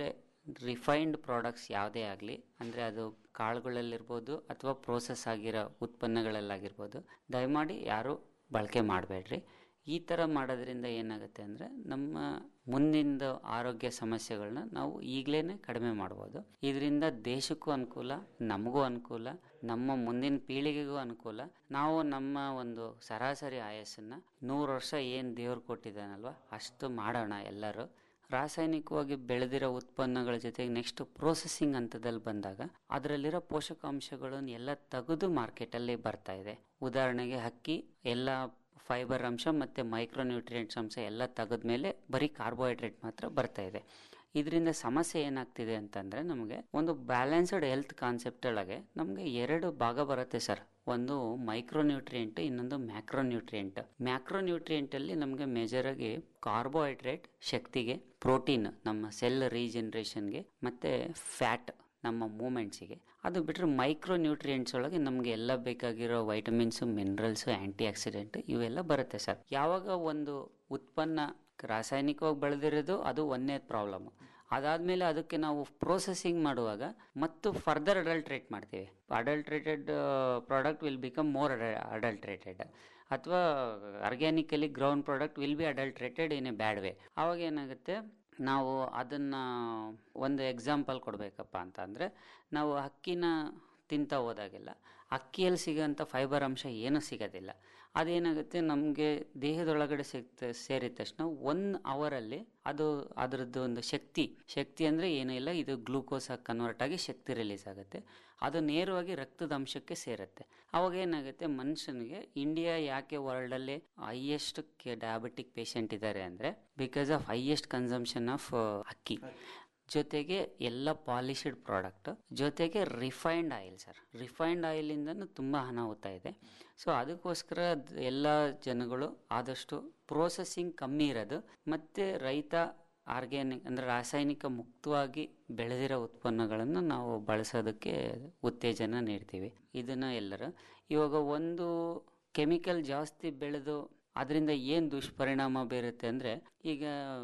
ರಿಫೈನ್ಡ್ ಪ್ರಾಡಕ್ಟ್ಸ್ ಯಾವುದೇ ಆಗಲಿ ಅಂದರೆ ಅದು ಕಾಳುಗಳಲ್ಲಿರ್ಬೋದು ಅಥವಾ ಪ್ರೋಸೆಸ್ ಆಗಿರೋ ಉತ್ಪನ್ನಗಳಲ್ಲಾಗಿರ್ಬೋದು ದಯಮಾಡಿ ಯಾರೂ ಬಳಕೆ ಮಾಡಬೇಡ್ರಿ ಈ ಥರ ಮಾಡೋದ್ರಿಂದ ಏನಾಗುತ್ತೆ ಅಂದರೆ ನಮ್ಮ ಮುಂದಿನ ಆರೋಗ್ಯ ಸಮಸ್ಯೆಗಳನ್ನ ನಾವು ಈಗಲೇ ಕಡಿಮೆ ಮಾಡ್ಬೋದು ಇದರಿಂದ ದೇಶಕ್ಕೂ ಅನುಕೂಲ ನಮಗೂ ಅನುಕೂಲ ನಮ್ಮ ಮುಂದಿನ ಪೀಳಿಗೆಗೂ ಅನುಕೂಲ ನಾವು ನಮ್ಮ ಒಂದು ಸರಾಸರಿ ಆಯಸ್ಸನ್ನು ನೂರು ವರ್ಷ ಏನು ದೇವ್ರು ಕೊಟ್ಟಿದ್ದಾನಲ್ವ ಅಷ್ಟು ಮಾಡೋಣ ಎಲ್ಲರೂ ರಾಸಾಯನಿಕವಾಗಿ ಬೆಳೆದಿರೋ ಉತ್ಪನ್ನಗಳ ಜೊತೆಗೆ ನೆಕ್ಸ್ಟ್ ಪ್ರೋಸೆಸಿಂಗ್ ಹಂತದಲ್ಲಿ ಬಂದಾಗ ಅದರಲ್ಲಿರೋ ಪೋಷಕಾಂಶಗಳನ್ನು ಎಲ್ಲ ತೆಗೆದು ಮಾರ್ಕೆಟಲ್ಲಿ ಬರ್ತಾ ಇದೆ ಉದಾಹರಣೆಗೆ ಅಕ್ಕಿ ಎಲ್ಲ ಫೈಬರ್ ಅಂಶ ಮತ್ತು ಮೈಕ್ರೋನ್ಯೂಟ್ರಿಯೆಂಟ್ಸ್ ಅಂಶ ಎಲ್ಲ ತೆಗೆದ್ಮೇಲೆ ಬರೀ ಕಾರ್ಬೋಹೈಡ್ರೇಟ್ ಮಾತ್ರ ಬರ್ತಾ ಇದೆ ಇದರಿಂದ ಸಮಸ್ಯೆ ಏನಾಗ್ತಿದೆ ಅಂತಂದರೆ ನಮಗೆ ಒಂದು ಬ್ಯಾಲೆನ್ಸ್ಡ್ ಹೆಲ್ತ್ ಕಾನ್ಸೆಪ್ಟ್ ಒಳಗೆ ನಮಗೆ ಎರಡು ಭಾಗ ಬರುತ್ತೆ ಸರ್ ಒಂದು ಮೈಕ್ರೋನ್ಯೂಟ್ರಿಯೆಂಟ್ ಇನ್ನೊಂದು ಮ್ಯಾಕ್ರೋನ್ಯೂಟ್ರಿಯೆಂಟ್ ಮ್ಯಾಕ್ರೋನ್ಯೂಟ್ರಿಯೆಂಟಲ್ಲಿ ನಮಗೆ ಮೇಜರಾಗಿ ಕಾರ್ಬೋಹೈಡ್ರೇಟ್ ಶಕ್ತಿಗೆ ಪ್ರೋಟೀನ್ ನಮ್ಮ ಸೆಲ್ ರೀಜನ್ರೇಷನ್ಗೆ ಮತ್ತು ಫ್ಯಾಟ್ ನಮ್ಮ ಮೂಮೆಂಟ್ಸಿಗೆ ಅದು ಬಿಟ್ಟರೆ ಮೈಕ್ರೋ ನ್ಯೂಟ್ರಿಯೆಂಟ್ಸ್ ಒಳಗೆ ನಮಗೆ ಎಲ್ಲ ಬೇಕಾಗಿರೋ ವೈಟಮಿನ್ಸು ಮಿನರಲ್ಸು ಆ್ಯಂಟಿ ಆಕ್ಸಿಡೆಂಟ್ ಇವೆಲ್ಲ ಬರುತ್ತೆ ಸರ್ ಯಾವಾಗ ಒಂದು ಉತ್ಪನ್ನ ರಾಸಾಯನಿಕವಾಗಿ ಬೆಳೆದಿರೋದು ಅದು ಒಂದೇ ಪ್ರಾಬ್ಲಮ್ ಅದಾದಮೇಲೆ ಅದಕ್ಕೆ ನಾವು ಪ್ರೋಸೆಸಿಂಗ್ ಮಾಡುವಾಗ ಮತ್ತು ಫರ್ದರ್ ಅಡಲ್ಟ್ರೇಟ್ ಮಾಡ್ತೀವಿ adulterated product will become more adulterated ಅಥವಾ organically ground product will be adulterated in a bad way ಆವಾಗ ಏನಾಗುತ್ತೆ ನಾವು ಅದನ್ನು ಒಂದು ಎಕ್ಸಾಂಪಲ್ ಕೊಡಬೇಕಪ್ಪ ಅಂತ ಅಂದರೆ ನಾವು ಅಕ್ಕಿನ ತಿಂತ ಹೋದಾಗೆಲ್ಲ ಅಕ್ಕಿಯಲ್ಲಿ ಸಿಗೋಂಥ ಫೈಬರ್ ಅಂಶ ಏನೂ ಸಿಗೋದಿಲ್ಲ ಅದೇನಾಗುತ್ತೆ ನಮಗೆ ದೇಹದೊಳಗಡೆ ಸಿಗ್ತ ಸೇರಿದ ತಕ್ಷಣ ಒನ್ ಅವರಲ್ಲಿ ಅದು ಅದರದ್ದು ಒಂದು ಶಕ್ತಿ ಶಕ್ತಿ ಅಂದರೆ ಏನೂ ಇಲ್ಲ ಇದು ಗ್ಲೂಕೋಸ್ ಆಗಿ ಕನ್ವರ್ಟ್ ಆಗಿ ಶಕ್ತಿ ರಿಲೀಸ್ ಆಗುತ್ತೆ ಅದು ನೇರವಾಗಿ ರಕ್ತದ ಅಂಶಕ್ಕೆ ಸೇರುತ್ತೆ ಅವಾಗ ಏನಾಗುತ್ತೆ ಮನುಷ್ಯನಿಗೆ ಇಂಡಿಯಾ ಯಾಕೆ ವರ್ಲ್ಡಲ್ಲಿ ಹೈಯೆಸ್ಟ್ ಡಯಾಬಿಟಿಕ್ ಪೇಷಂಟ್ ಇದ್ದಾರೆ ಅಂದರೆ because of highest consumption of ಅಕ್ಕಿ ಜೊತೆಗೆ ಎಲ್ಲ ಪಾಲಿಶ್ಡ್ ಪ್ರಾಡಕ್ಟ್ ಜೊತೆಗೆ ರಿಫೈನ್ಡ್ ಆಯಿಲ್ ಸರ್ ರಿಫೈನ್ಡ್ ಆಯಿಲಿಂದನೂ ತುಂಬ ಅನಾಹುತ ಇದೆ ಸೊ ಅದಕ್ಕೋಸ್ಕರ ದ್- ಎಲ್ಲ ಜನಗಳು ಆದಷ್ಟು ಪ್ರೋಸೆಸಿಂಗ್ ಕಮ್ಮಿ ಇರೋದು ಮತ್ತು ರೈತ ಆರ್ಗ್ಯಾನಿಕ್ ಅಂದರೆ ರಾಸಾಯನಿಕ ಮುಕ್ತವಾಗಿ ಬೆಳೆದಿರೋ ಉತ್ಪನ್ನಗಳನ್ನು ನಾವು ಬಳಸೋದಕ್ಕೆ ಉತ್ತೇಜನ ನೀಡ್ತೀವಿ ಇದನ್ನು ಎಲ್ಲರೂ ಇವಾಗ ಒಂದು ಕೆಮಿಕಲ್ ಜಾಸ್ತಿ ಬೆಳೆದು ಅದರಿಂದ ಏನು ದುಷ್ಪರಿಣಾಮ ಬೀರುತ್ತೆ ಅಂದರೆ ಈಗ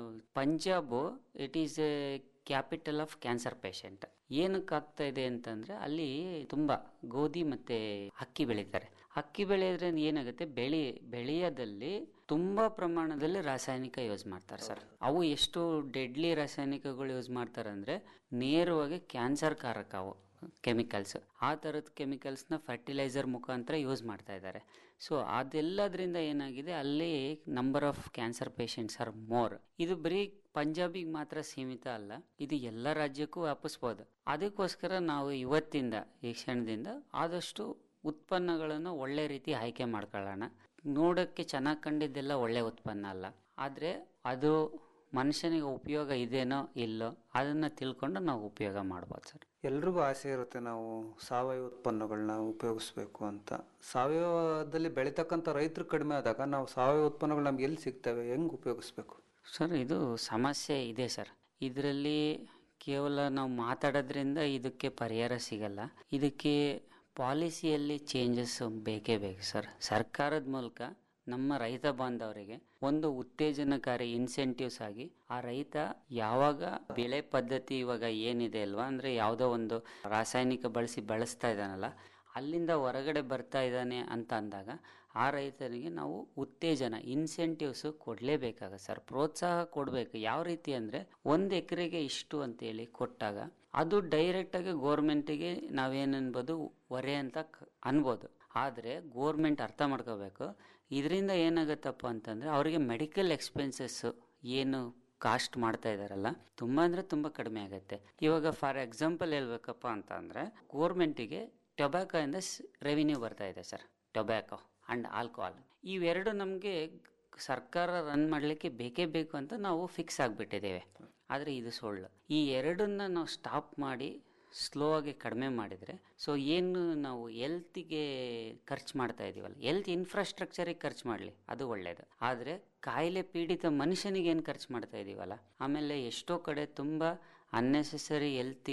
Punjab it is a capital of cancer patient ಏನಕ್ಕೆ ಆಗ್ತಾ ಇದೆ ಅಂತಂದರೆ ಅಲ್ಲಿ ತುಂಬ ಗೋಧಿ ಮತ್ತು ಅಕ್ಕಿ ಬೆಳೀತಾರೆ ಅಕ್ಕಿ ಬೆಳೆಯೋದ್ರಿಂದ ಏನಾಗುತ್ತೆ ಬೆಳೆ ಬೆಳೆಯೋದಲ್ಲಿ ತುಂಬ ಪ್ರಮಾಣದಲ್ಲಿ ರಾಸಾಯನಿಕ ಯೂಸ್ ಮಾಡ್ತಾರೆ ಸರ್ ಅವು ಎಷ್ಟು ಡೆಡ್ಲಿ ರಾಸಾಯನಿಕಗಳು ಯೂಸ್ ಮಾಡ್ತಾರೆ ಅಂದರೆ ನೇರವಾಗಿ ಕ್ಯಾನ್ಸರ್ ಕಾರಕ ಅವು ಕೆಮಿಕಲ್ಸ್ ಆ ಥರದ ಕೆಮಿಕಲ್ಸ್ನ ಫರ್ಟಿಲೈಸರ್ ಮುಖಾಂತರ ಯೂಸ್ ಮಾಡ್ತಾ ಇದ್ದಾರೆ ಸೊ ಅದೆಲ್ಲದರಿಂದ ಏನಾಗಿದೆ ಅಲ್ಲಿ number of cancer patients are more ಇದು ಬರೀ ಪಂಜಾಬಿಗೆ ಮಾತ್ರ ಸೀಮಿತ ಅಲ್ಲ ಇದು ಎಲ್ಲ ರಾಜ್ಯಕ್ಕೂ ವ್ಯಾಪಿಸ್ಬೋದು ಅದಕ್ಕೋಸ್ಕರ ನಾವು ಇವತ್ತಿಂದ ಈ ಕ್ಷಣದಿಂದ ಆದಷ್ಟು ಉತ್ಪನ್ನಗಳನ್ನು ಒಳ್ಳೆ ರೀತಿ ಆಯ್ಕೆ ಮಾಡ್ಕೊಳ್ಳೋಣ ನೋಡೋಕ್ಕೆ ಚೆನ್ನಾಗಿ ಕಂಡಿದ್ದೆಲ್ಲ ಒಳ್ಳೆ ಉತ್ಪನ್ನ ಅಲ್ಲ ಆದರೆ ಅದು ಮನುಷ್ಯನಿಗೆ ಉಪಯೋಗ ಇದೇನೋ ಇಲ್ಲೋ ಅದನ್ನು ತಿಳ್ಕೊಂಡು ನಾವು ಉಪಯೋಗ ಮಾಡ್ಬೋದು ಸರ್ ಎಲ್ರಿಗೂ ಆಸೆ ಇರುತ್ತೆ ನಾವು ಸಾವಯವ ಉತ್ಪನ್ನಗಳನ್ನ ಉಪಯೋಗಿಸ್ಬೇಕು ಅಂತ ಸಾವಯವದಲ್ಲಿ ಬೆಳೀತಕ್ಕಂಥ ರೈತರು ಕಡಿಮೆ ಆದಾಗ ನಾವು ಸಾವಯವ ಉತ್ಪನ್ನಗಳು ನಮ್ಗೆ ಎಲ್ಲಿ ಸಿಗ್ತವೆ ಹೆಂಗೆ ಉಪಯೋಗಿಸ್ಬೇಕು ಸರ್ ಇದು ಸಮಸ್ಯೆ ಇದೆ ಸರ್ ಇದರಲ್ಲಿ ಕೇವಲ ನಾವು ಮಾತಾಡೋದ್ರಿಂದ ಇದಕ್ಕೆ ಪರಿಹಾರ ಸಿಗಲ್ಲ ಇದಕ್ಕೆ ಪಾಲಿಸಿಯಲ್ಲಿ ಚೇಂಜಸ್ ಬೇಕೇ ಬೇಕು ಸರ್ ಸರ್ಕಾರದ ಮೂಲಕ ನಮ್ಮ ರೈತ ಬಾಂಧವರಿಗೆ ಒಂದು ಉತ್ತೇಜನಕಾರಿ ಇನ್ಸೆಂಟಿವ್ಸ್ ಆಗಿ ಆ ರೈತ ಯಾವಾಗ ಬೆಳೆ ಪದ್ಧತಿ ಇವಾಗ ಏನಿದೆ ಅಲ್ವಾ ಅಂದರೆ ಯಾವುದೋ ಒಂದು ರಾಸಾಯನಿಕ ಬಳಸಿ ಬೆಳೆಸ್ತಾ ಇದ್ದಾನಲ್ಲ ಅಲ್ಲಿಂದ ಹೊರಗಡೆ ಬರ್ತಾ ಇದ್ದಾನೆ ಅಂತ ಅಂದಾಗ ಆ ರೈತನಿಗೆ ನಾವು ಉತ್ತೇಜನ ಇನ್ಸೆಂಟಿವ್ಸು ಕೊಡಲೇಬೇಕಾಗತ್ತೆ ಸರ್ ಪ್ರೋತ್ಸಾಹ ಕೊಡಬೇಕು ಯಾವ ರೀತಿ ಅಂದರೆ ಒಂದು ಎಕರೆಗೆ ಇಷ್ಟು ಅಂತೇಳಿ ಕೊಟ್ಟಾಗ ಅದು ಡೈರೆಕ್ಟಾಗಿ ಗೋರ್ಮೆಂಟಿಗೆ ನಾವೇನು ಅನ್ಬೋದು ಹೊರೆ ಅಂತ ಕ- ಅನ್ಬೋದು ಆದರೆ ಗೋರ್ಮೆಂಟ್ ಅರ್ಥ ಮಾಡ್ಕೋಬೇಕು ಇದರಿಂದ ಏನಾಗುತ್ತಪ್ಪ ಅಂತಂದರೆ ಅವರಿಗೆ ಮೆಡಿಕಲ್ ಎಕ್ಸ್ಪೆನ್ಸಸ್ಸು ಏನು ಕಾಸ್ಟ್ ಮಾಡ್ತಾ ಇದ್ದಾರಲ್ಲ ತುಂಬ ಅಂದರೆ ತುಂಬ ಕಡಿಮೆ ಆಗುತ್ತೆ ಇವಾಗ ಫಾರ್ ಎಕ್ಸಾಂಪಲ್ ಹೇಳ್ಬೇಕಪ್ಪ ಅಂತ ಅಂದರೆ ಗೋರ್ಮೆಂಟಿಗೆ ಟೊಬ್ಯಾಕೋಯಿಂದ ರೆವಿನ್ಯೂ ಬರ್ತಾ ಇದೆ ಸರ್ ಟೊಬ್ಯಾಕೋ ಆ್ಯಂಡ್ ಆಲ್ಕೋಹಾಲ್ ಇವೆರಡು ನಮಗೆ ಸರ್ಕಾರ ರನ್ ಮಾಡಲಿಕ್ಕೆ ಬೇಕೇ ಬೇಕು ಅಂತ ನಾವು ಫಿಕ್ಸ್ ಆಗಿಬಿಟ್ಟಿದ್ದೇವೆ ಆದರೆ ಇದು ಸುಳ್ಳು ಈ ಎರಡನ್ನ ನಾವು ಸ್ಟಾಪ್ ಮಾಡಿ ಸ್ಲೋ ಆಗಿ ಕಡಿಮೆ ಮಾಡಿದರೆ ಸೊ ಏನು ನಾವು ಎಲ್ತಿಗೆ ಖರ್ಚು ಮಾಡ್ತಾ ಇದ್ದೀವಲ್ಲ ಎಲ್ತ್ ಇನ್ಫ್ರಾಸ್ಟ್ರಕ್ಚರಿಗೆ ಖರ್ಚು ಮಾಡಲಿ ಅದು ಒಳ್ಳೆಯದು ಆದರೆ ಕಾಯಿಲೆ ಪೀಡಿತ ಮನುಷ್ಯನಿಗೆ ಏನು ಖರ್ಚು ಮಾಡ್ತಾ ಇದ್ದೀವಲ್ಲ ಆಮೇಲೆ ಎಷ್ಟೋ ಕಡೆ ತುಂಬ ಅನ್ನೆಸೆಸರಿ ಎಲ್ತಿಗೆ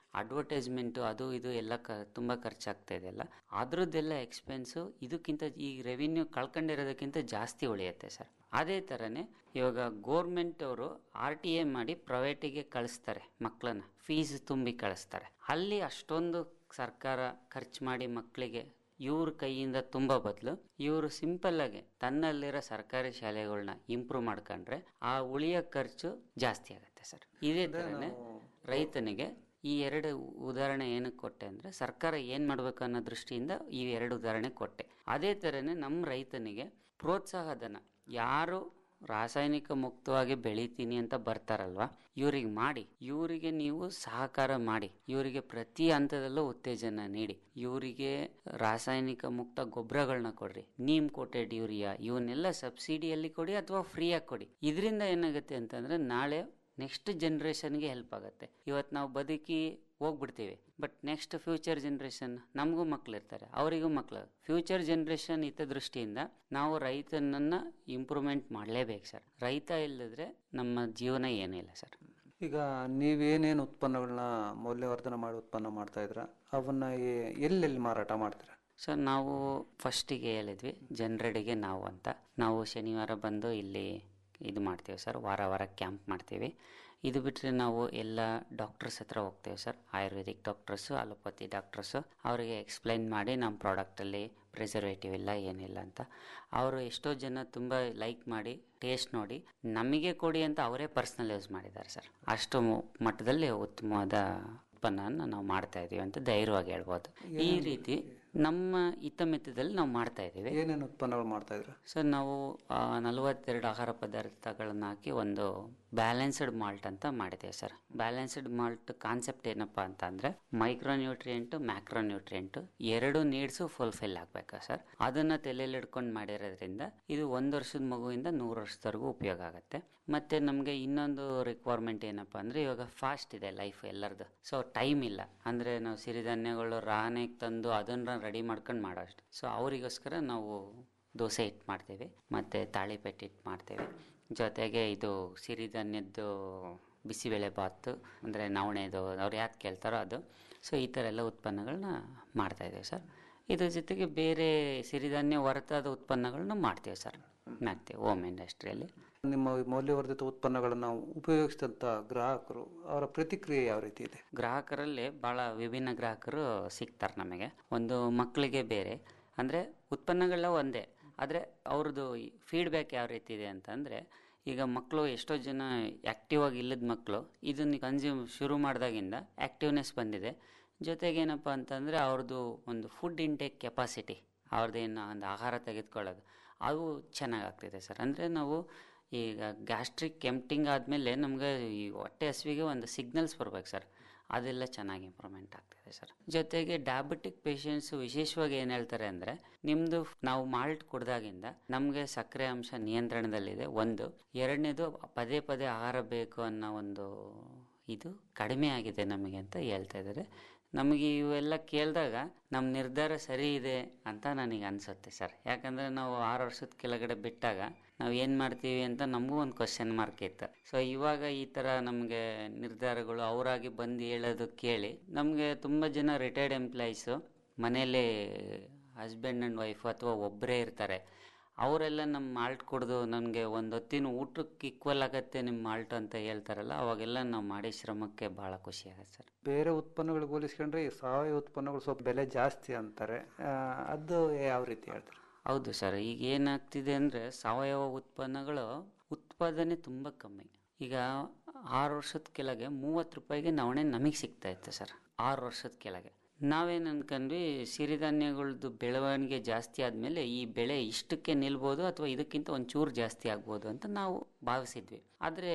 ಅಡ್ವರ್ಟೈಸ್ಮೆಂಟು ಅದು ಇದು ಎಲ್ಲ ಕ ತುಂಬ ಖರ್ಚಾಗ್ತಾ ಇದೆಯಲ್ಲ ಅದ್ರದ್ದೆಲ್ಲ ಎಕ್ಸ್ಪೆನ್ಸು ಇದಕ್ಕಿಂತ ಈ ರೆವಿನ್ಯೂ ಕಳ್ಕೊಂಡಿರೋದಕ್ಕಿಂತ ಜಾಸ್ತಿ ಉಳಿಯುತ್ತೆ ಸರ್ ಅದೇ ಥರನೇ ಇವಾಗ ಗೋರ್ಮೆಂಟ್ ಅವರು ಆರ್ ಟಿ ಎ ಮಾಡಿ ಪ್ರೈವೇಟಿಗೆ ಕಳಿಸ್ತಾರೆ ಮಕ್ಕಳನ್ನ ಫೀಸ್ ತುಂಬಿ ಕಳಿಸ್ತಾರೆ ಅಲ್ಲಿ ಅಷ್ಟೊಂದು ಸರ್ಕಾರ ಖರ್ಚು ಮಾಡಿ ಮಕ್ಕಳಿಗೆ ಇವ್ರ ಕೈಯಿಂದ ತುಂಬ ಬದಲು ಇವರು ಸಿಂಪಲ್ಲಾಗಿ ತನ್ನಲ್ಲಿರೋ ಸರ್ಕಾರಿ ಶಾಲೆಗಳನ್ನ ಇಂಪ್ರೂವ್ ಮಾಡ್ಕೊಂಡ್ರೆ ಆ ಉಳಿಯೋ ಖರ್ಚು ಜಾಸ್ತಿ ಆಗುತ್ತೆ ಸರ್ ಇದೇ ಥರನೇ ರೈತನಿಗೆ ಈ ಎರಡು ಉದಾಹರಣೆ ಏನಕ್ಕೆ ಕೊಟ್ಟೆ ಅಂದರೆ ಸರ್ಕಾರ ಏನು ಮಾಡಬೇಕು ಅನ್ನೋ ದೃಷ್ಟಿಯಿಂದ ಈ ಎರಡು ಉದಾಹರಣೆ ಕೊಟ್ಟೆ ಅದೇ ಥರನೇ ನಮ್ಮ ರೈತನಿಗೆ ಪ್ರೋತ್ಸಾಹಧನ ಯಾರು ರಾಸಾಯನಿಕ ಮುಕ್ತವಾಗಿ ಬೆಳಿತೀನಿ ಅಂತ ಬರ್ತಾರಲ್ವ ಇವ್ರಿಗೆ ಮಾಡಿ ಇವರಿಗೆ ನೀವು ಸಹಕಾರ ಮಾಡಿ ಇವರಿಗೆ ಪ್ರತಿ ಹಂತದಲ್ಲೂ ಉತ್ತೇಜನ ನೀಡಿ ಇವರಿಗೆ ರಾಸಾಯನಿಕ ಮುಕ್ತ ಗೊಬ್ಬರಗಳನ್ನ ಕೊಡ್ರಿ ನೀಮ್ ಕೋಟೆಡ್ ಯೂರಿಯಾ ಇವನ್ನೆಲ್ಲ ಸಬ್ಸಿಡಿಯಲ್ಲಿ ಕೊಡಿ ಅಥವಾ ಫ್ರೀಯಾಗಿ ಕೊಡಿ ಇದರಿಂದ ಏನಾಗುತ್ತೆ ಅಂತಂದರೆ ನಾಳೆ ನೆಕ್ಸ್ಟ್ ಜನ್ರೇಷನ್ಗೆ ಹೆಲ್ಪ್ ಆಗುತ್ತೆ ಇವತ್ತು ನಾವು ಬದುಕಿ ಹೋಗ್ಬಿಡ್ತೀವಿ ಬಟ್ ನೆಕ್ಸ್ಟ್ ಫ್ಯೂಚರ್ ಜನ್ರೇಷನ್ ನಮಗೂ ಮಕ್ಕಳಿರ್ತಾರೆ ಅವರಿಗೂ ಮಕ್ಕಳು ಫ್ಯೂಚರ್ ಜನ್ರೇಷನ್ ಹಿತ ದೃಷ್ಟಿಯಿಂದ ನಾವು ರೈತನನ್ನು ಇಂಪ್ರೂವ್ಮೆಂಟ್ ಮಾಡಲೇಬೇಕು ಸರ್ ರೈತ ಇಲ್ಲದ್ರೆ ನಮ್ಮ ಜೀವನ ಏನಿಲ್ಲ ಸರ್ ಈಗ ನೀವೇನೇನು ಉತ್ಪನ್ನಗಳನ್ನ ಮೌಲ್ಯವರ್ಧನೆ ಮಾಡಿ ಉತ್ಪನ್ನ ಮಾಡ್ತಾ ಇದ್ರ ಅವನ್ನ ಎ- ಎಲ್ಲೆಲ್ಲಿ ಮಾರಾಟ ಮಾಡ್ತೀರಾ ಸರ್ ನಾವು ಫಸ್ಟಿಗೆ ಹೇಳಿದ್ವಿ ಜನರಡಿಗೆ ನಾವು ಅಂತ ನಾವು ಶನಿವಾರ ಬಂದು ಇಲ್ಲಿ ಇದು ಮಾಡ್ತೀವಿ ಸರ್ ವಾರ ವಾರ ಕ್ಯಾಂಪ್ ಮಾಡ್ತೀವಿ ಇದು ಬಿಟ್ಟರೆ ನಾವು ಎಲ್ಲ ಡಾಕ್ಟರ್ಸ್ ಹತ್ರ ಹೋಗ್ತೇವೆ sir ayurvedic doctors allopathy doctors ಅವರಿಗೆ ಎಕ್ಸ್ಪ್ಲೈನ್ ಮಾಡಿ ನಮ್ಮ ಪ್ರಾಡಕ್ಟಲ್ಲಿ ಪ್ರಿಸರ್ವೇಟಿವ್ ಇಲ್ಲ ಏನಿಲ್ಲ ಅಂತ ಅವರು ಎಷ್ಟೋ ಜನ ತುಂಬ ಲೈಕ್ ಮಾಡಿ ಟೇಸ್ಟ್ ನೋಡಿ ನಮಗೆ ಕೊಡಿ ಅಂತ ಅವರೇ ಪರ್ಸ್ನಲ್ ಯೂಸ್ ಮಾಡಿದ್ದಾರೆ ಸರ್ ಅಷ್ಟು ಮು- ಮಟ್ಟದಲ್ಲಿ ಉತ್ತಮವಾದ ಉತ್ಪನ್ನವನ್ನು ನಾವು ಮಾಡ್ತಾ ಇದೀವಿ ಅಂತ ಧೈರ್ಯವಾಗಿ ಹೇಳ್ಬೋದು ಈ ರೀತಿ ನಮ್ಮ ಹಿತಮಿತದಲ್ಲಿ ನಾವು ಮಾಡ್ತಾ ಇದ್ದೀವಿ ಏನೇನು ಉತ್ಪನ್ನಗಳು ಮಾಡ್ತಾ ಇದ್ರ ಸರ್ ನಾವು ಆ, ನಲವತ್ತೆರಡು ಆಹಾರ ಪದಾರ್ಥಗಳನ್ನ ಹಾಕಿ ಒಂದು ಬ್ಯಾಲೆನ್ಸ್ಡ್ ಮಾಲ್ಟ್ ಅಂತ ಮಾಡಿದ್ದೇವೆ ಸರ್ ಬ್ಯಾಲೆನ್ಸ್ಡ್ ಮಾಲ್ಟ್ ಕಾನ್ಸೆಪ್ಟ್ ಏನಪ್ಪ ಅಂತ ಅಂದರೆ ಮೈಕ್ರೋನ್ಯೂಟ್ರಿಯೆಂಟು ಮ್ಯಾಕ್ರೋನ್ಯೂಟ್ರಿಯೆಂಟು ಎರಡು ನೀಡ್ಸು ಫುಲ್ಫಿಲ್ ಆಗಬೇಕಾ ಸರ್ ಅದನ್ನು ತಲೆಯಲ್ಲಿ ಹಿಡ್ಕೊಂಡು ಮಾಡಿರೋದ್ರಿಂದ ಇದು ಒಂದು ವರ್ಷದ ಮಗುವಿಂದ ನೂರು ವರ್ಷದವರೆಗೂ ಉಪಯೋಗ ಆಗುತ್ತೆ ಮತ್ತು ನಮಗೆ ಇನ್ನೊಂದು ರಿಕ್ವೈರ್ಮೆಂಟ್ ಏನಪ್ಪ ಅಂದರೆ ಇವಾಗ ಫಾಸ್ಟ್ ಇದೆ ಲೈಫ್ ಎಲ್ಲರದು ಸೊ ಟೈಮ್ ಇಲ್ಲ ಅಂದರೆ ನಾವು ಸಿರಿಧಾನ್ಯಗಳು ರಾನೆಗೆ ತಂದು ಅದನ್ನು ರೆಡಿ ಮಾಡ್ಕೊಂಡು ಮಾಡೋ ಅಷ್ಟು ಸೊ ಅವರಿಗೋಸ್ಕರ ನಾವು ದೋಸೆ ಹಿಟ್ಟು ಮಾಡ್ತೇವೆ ಮತ್ತು ತಾಳಿಪೆಟ್ಟು ಹಿಟ್ಟು ಮಾಡ್ತೇವೆ ಜೊತೆಗೆ ಇದು ಸಿರಿಧಾನ್ಯದ್ದು ಬಿಸಿಬೇಳೆ ಬಾತು ಅಂದರೆ ನವಣೆದು ಅವ್ರು ಯಾಕೆ ಕೇಳ್ತಾರೋ ಅದು ಸೊ ಈ ಥರ ಎಲ್ಲ ಉತ್ಪನ್ನಗಳನ್ನ ಮಾಡ್ತಾಯಿದ್ದೇವೆ ಸರ್ ಇದ್ರ ಜೊತೆಗೆ ಬೇರೆ ಸಿರಿಧಾನ್ಯ ಹೊರತಾದ ಉತ್ಪನ್ನಗಳನ್ನ ಮಾಡ್ತೇವೆ ಸರ್ ಮಾಡ್ತೇವೆ ಹೋಮ್ ಇಂಡಸ್ಟ್ರಿಯಲ್ಲಿ ನಿಮ್ಮ ಈ ಮೌಲ್ಯವರ್ಧಿತ ಉತ್ಪನ್ನಗಳನ್ನು ಉಪಯೋಗಿಸಿದಂಥ ಗ್ರಾಹಕರು ಅವರ ಪ್ರತಿಕ್ರಿಯೆ ಯಾವ ರೀತಿ ಇದೆ ಗ್ರಾಹಕರಲ್ಲಿ ಭಾಳ ವಿಭಿನ್ನ ಗ್ರಾಹಕರು ಸಿಗ್ತಾರೆ ನಮಗೆ ಒಂದು ಮಕ್ಕಳಿಗೆ ಬೇರೆ ಅಂದರೆ ಉತ್ಪನ್ನಗಳೆಲ್ಲ ಒಂದೇ ಆದರೆ ಅವ್ರದ್ದು ಫೀಡ್ಬ್ಯಾಕ್ ಯಾವ ರೀತಿ ಇದೆ ಅಂತಂದರೆ ಈಗ ಮಕ್ಕಳು ಎಷ್ಟೋ ಜನ ಆ್ಯಕ್ಟಿವ್ ಆಗಿ ಇಲ್ಲದ ಮಕ್ಕಳು ಇದನ್ನು ಕನ್ಸ್ಯೂಮ್ ಶುರು ಮಾಡಿದಾಗಿಂದ ಆ್ಯಕ್ಟಿವ್ನೆಸ್ ಬಂದಿದೆ ಜೊತೆಗೆ ಏನಪ್ಪ ಅಂತಂದರೆ ಅವ್ರದ್ದು ಒಂದು ಫುಡ್ ಇಂಟೇಕ್ ಕೆಪಾಸಿಟಿ ಅವ್ರದ್ದೇನು ಒಂದು ಆಹಾರ ತೆಗೆದುಕೊಳ್ಳೋದು ಅದು ಚೆನ್ನಾಗಾಗ್ತಿದೆ ಸರ್ ಅಂದರೆ ನಾವು ಈಗ ಗ್ಯಾಸ್ಟ್ರಿಕ್ ಕೆಂಪ್ಟಿಂಗ್ ಆದಮೇಲೆ ನಮಗೆ ಈ ಹೊಟ್ಟೆ ಹಸಿವಿಗೆ ಒಂದು ಸಿಗ್ನಲ್ಸ್ ಬರ್ಬೇಕು ಸರ್ ಅದೆಲ್ಲ ಚೆನ್ನಾಗಿ ಇಂಪ್ರೂವ್ಮೆಂಟ್ ಆಗ್ತಿದೆ ಸರ್ ಜೊತೆಗೆ ಡಯಾಬಿಟಿಕ್ ಪೇಷಂಟ್ಸು ವಿಶೇಷವಾಗಿ ಏನು ಹೇಳ್ತಾರೆ ಅಂದರೆ ನಿಮ್ಮದು ನಾವು ಮಾಲ್ಟ್ ಕುಡ್ದಾಗಿಂದ ನಮಗೆ ಸಕ್ಕರೆ ಅಂಶ ನಿಯಂತ್ರಣದಲ್ಲಿದೆ ಒಂದು ಎರಡನೇದು ಪದೇ ಪದೇ ಆಹಾರ ಬೇಕು ಅನ್ನೋ ಒಂದು ಇದು ಕಡಿಮೆ ಆಗಿದೆ ನಮಗೆ ಅಂತ ಹೇಳ್ತಾ ಇದ್ದಾರೆ ನಮಗೆ ಇವೆಲ್ಲ ಕೇಳಿದಾಗ ನಮ್ಮ ನಿರ್ಧಾರ ಸರಿ ಇದೆ ಅಂತ ನನಗೆ ಅನಿಸುತ್ತೆ ಸರ್ ಯಾಕಂದರೆ ನಾವು ಆರು ವರ್ಷದ ಕೆಳಗಡೆ ಬಿಟ್ಟಾಗ ನಾವು ಏನು ಮಾಡ್ತೀವಿ ಅಂತ ನಮಗೂ ಒಂದು ಕ್ವಶನ್ ಮಾರ್ಕ್ ಇತ್ತು ಸೊ ಇವಾಗ ಈ ಥರ ನಮಗೆ ನಿರ್ಧಾರಗಳು ಅವರಾಗಿ ಬಂದು ಹೇಳೋದು ಕೇಳಿ ನಮಗೆ ತುಂಬ ಜನ ರಿಟೈರ್ಡ್ ಎಂಪ್ಲಾಯೀಸು ಮನೇಲಿ ಹಸ್ಬೆಂಡ್ ಆ್ಯಂಡ್ ವೈಫ್ ಅಥವಾ ಒಬ್ಬರೇ ಇರ್ತಾರೆ ಅವರೆಲ್ಲ ನಮ್ಮ ಮಾಲ್ಟ್ ಕುಡಿದು ನನಗೆ ಒಂದು ಹೊತ್ತಿನ ಊಟಕ್ಕೆ ಈಕ್ವಲ್ ಆಗತ್ತೆ ನಿಮ್ಮ ಮಾಲ್ಟ್ ಅಂತ ಹೇಳ್ತಾರಲ್ಲ ಅವಾಗೆಲ್ಲ ನಾವು ಮಾಡಿ ಶ್ರಮಕ್ಕೆ ಭಾಳ ಖುಷಿ ಆಗುತ್ತೆ ಸರ್ ಬೇರೆ ಉತ್ಪನ್ನಗಳಿಗೆ ಹೋಲಿಸ್ಕೊಂಡ್ರೆ ಈ ಸಾವಯವ ಉತ್ಪನ್ನಗಳು ಸ್ವಲ್ಪ ಬೆಲೆ ಜಾಸ್ತಿ ಅಂತಾರೆ ಆ, ಅದು ಯಾವ ರೀತಿ ಹೇಳ್ತಾರೆ ಹೌದು ಸರ್ ಈಗ ಏನಾಗ್ತಿದೆ ಅಂದರೆ ಸಾವಯವ ಉತ್ಪನ್ನಗಳು ಉತ್ಪಾದನೆ ತುಂಬ ಕಮ್ಮಿ ಈಗ ಆರು ವರ್ಷದ ಕೆಳಗೆ ಮೂವತ್ತು ರೂಪಾಯಿಗೆ ನವಣೆ ನಮಗೆ ಸಿಗ್ತಾ ಇತ್ತು ಸರ್ ಆರು ವರ್ಷದ ಕೆಳಗೆ ನಾವೇನು ಅನ್ಕೊಂಡ್ವಿ ಸಿರಿಧಾನ್ಯಗಳದ್ದು ಬೆಳವಣಿಗೆ ಜಾಸ್ತಿ ಆದಮೇಲೆ ಈ ಬೆಳೆ ಇಷ್ಟಕ್ಕೆ ನಿಲ್ಬೋದು ಅಥವಾ ಇದಕ್ಕಿಂತ ಒಂಚೂರು ಜಾಸ್ತಿ ಆಗ್ಬೋದು ಅಂತ ನಾವು ಭಾವಿಸಿದ್ವಿ ಆದರೆ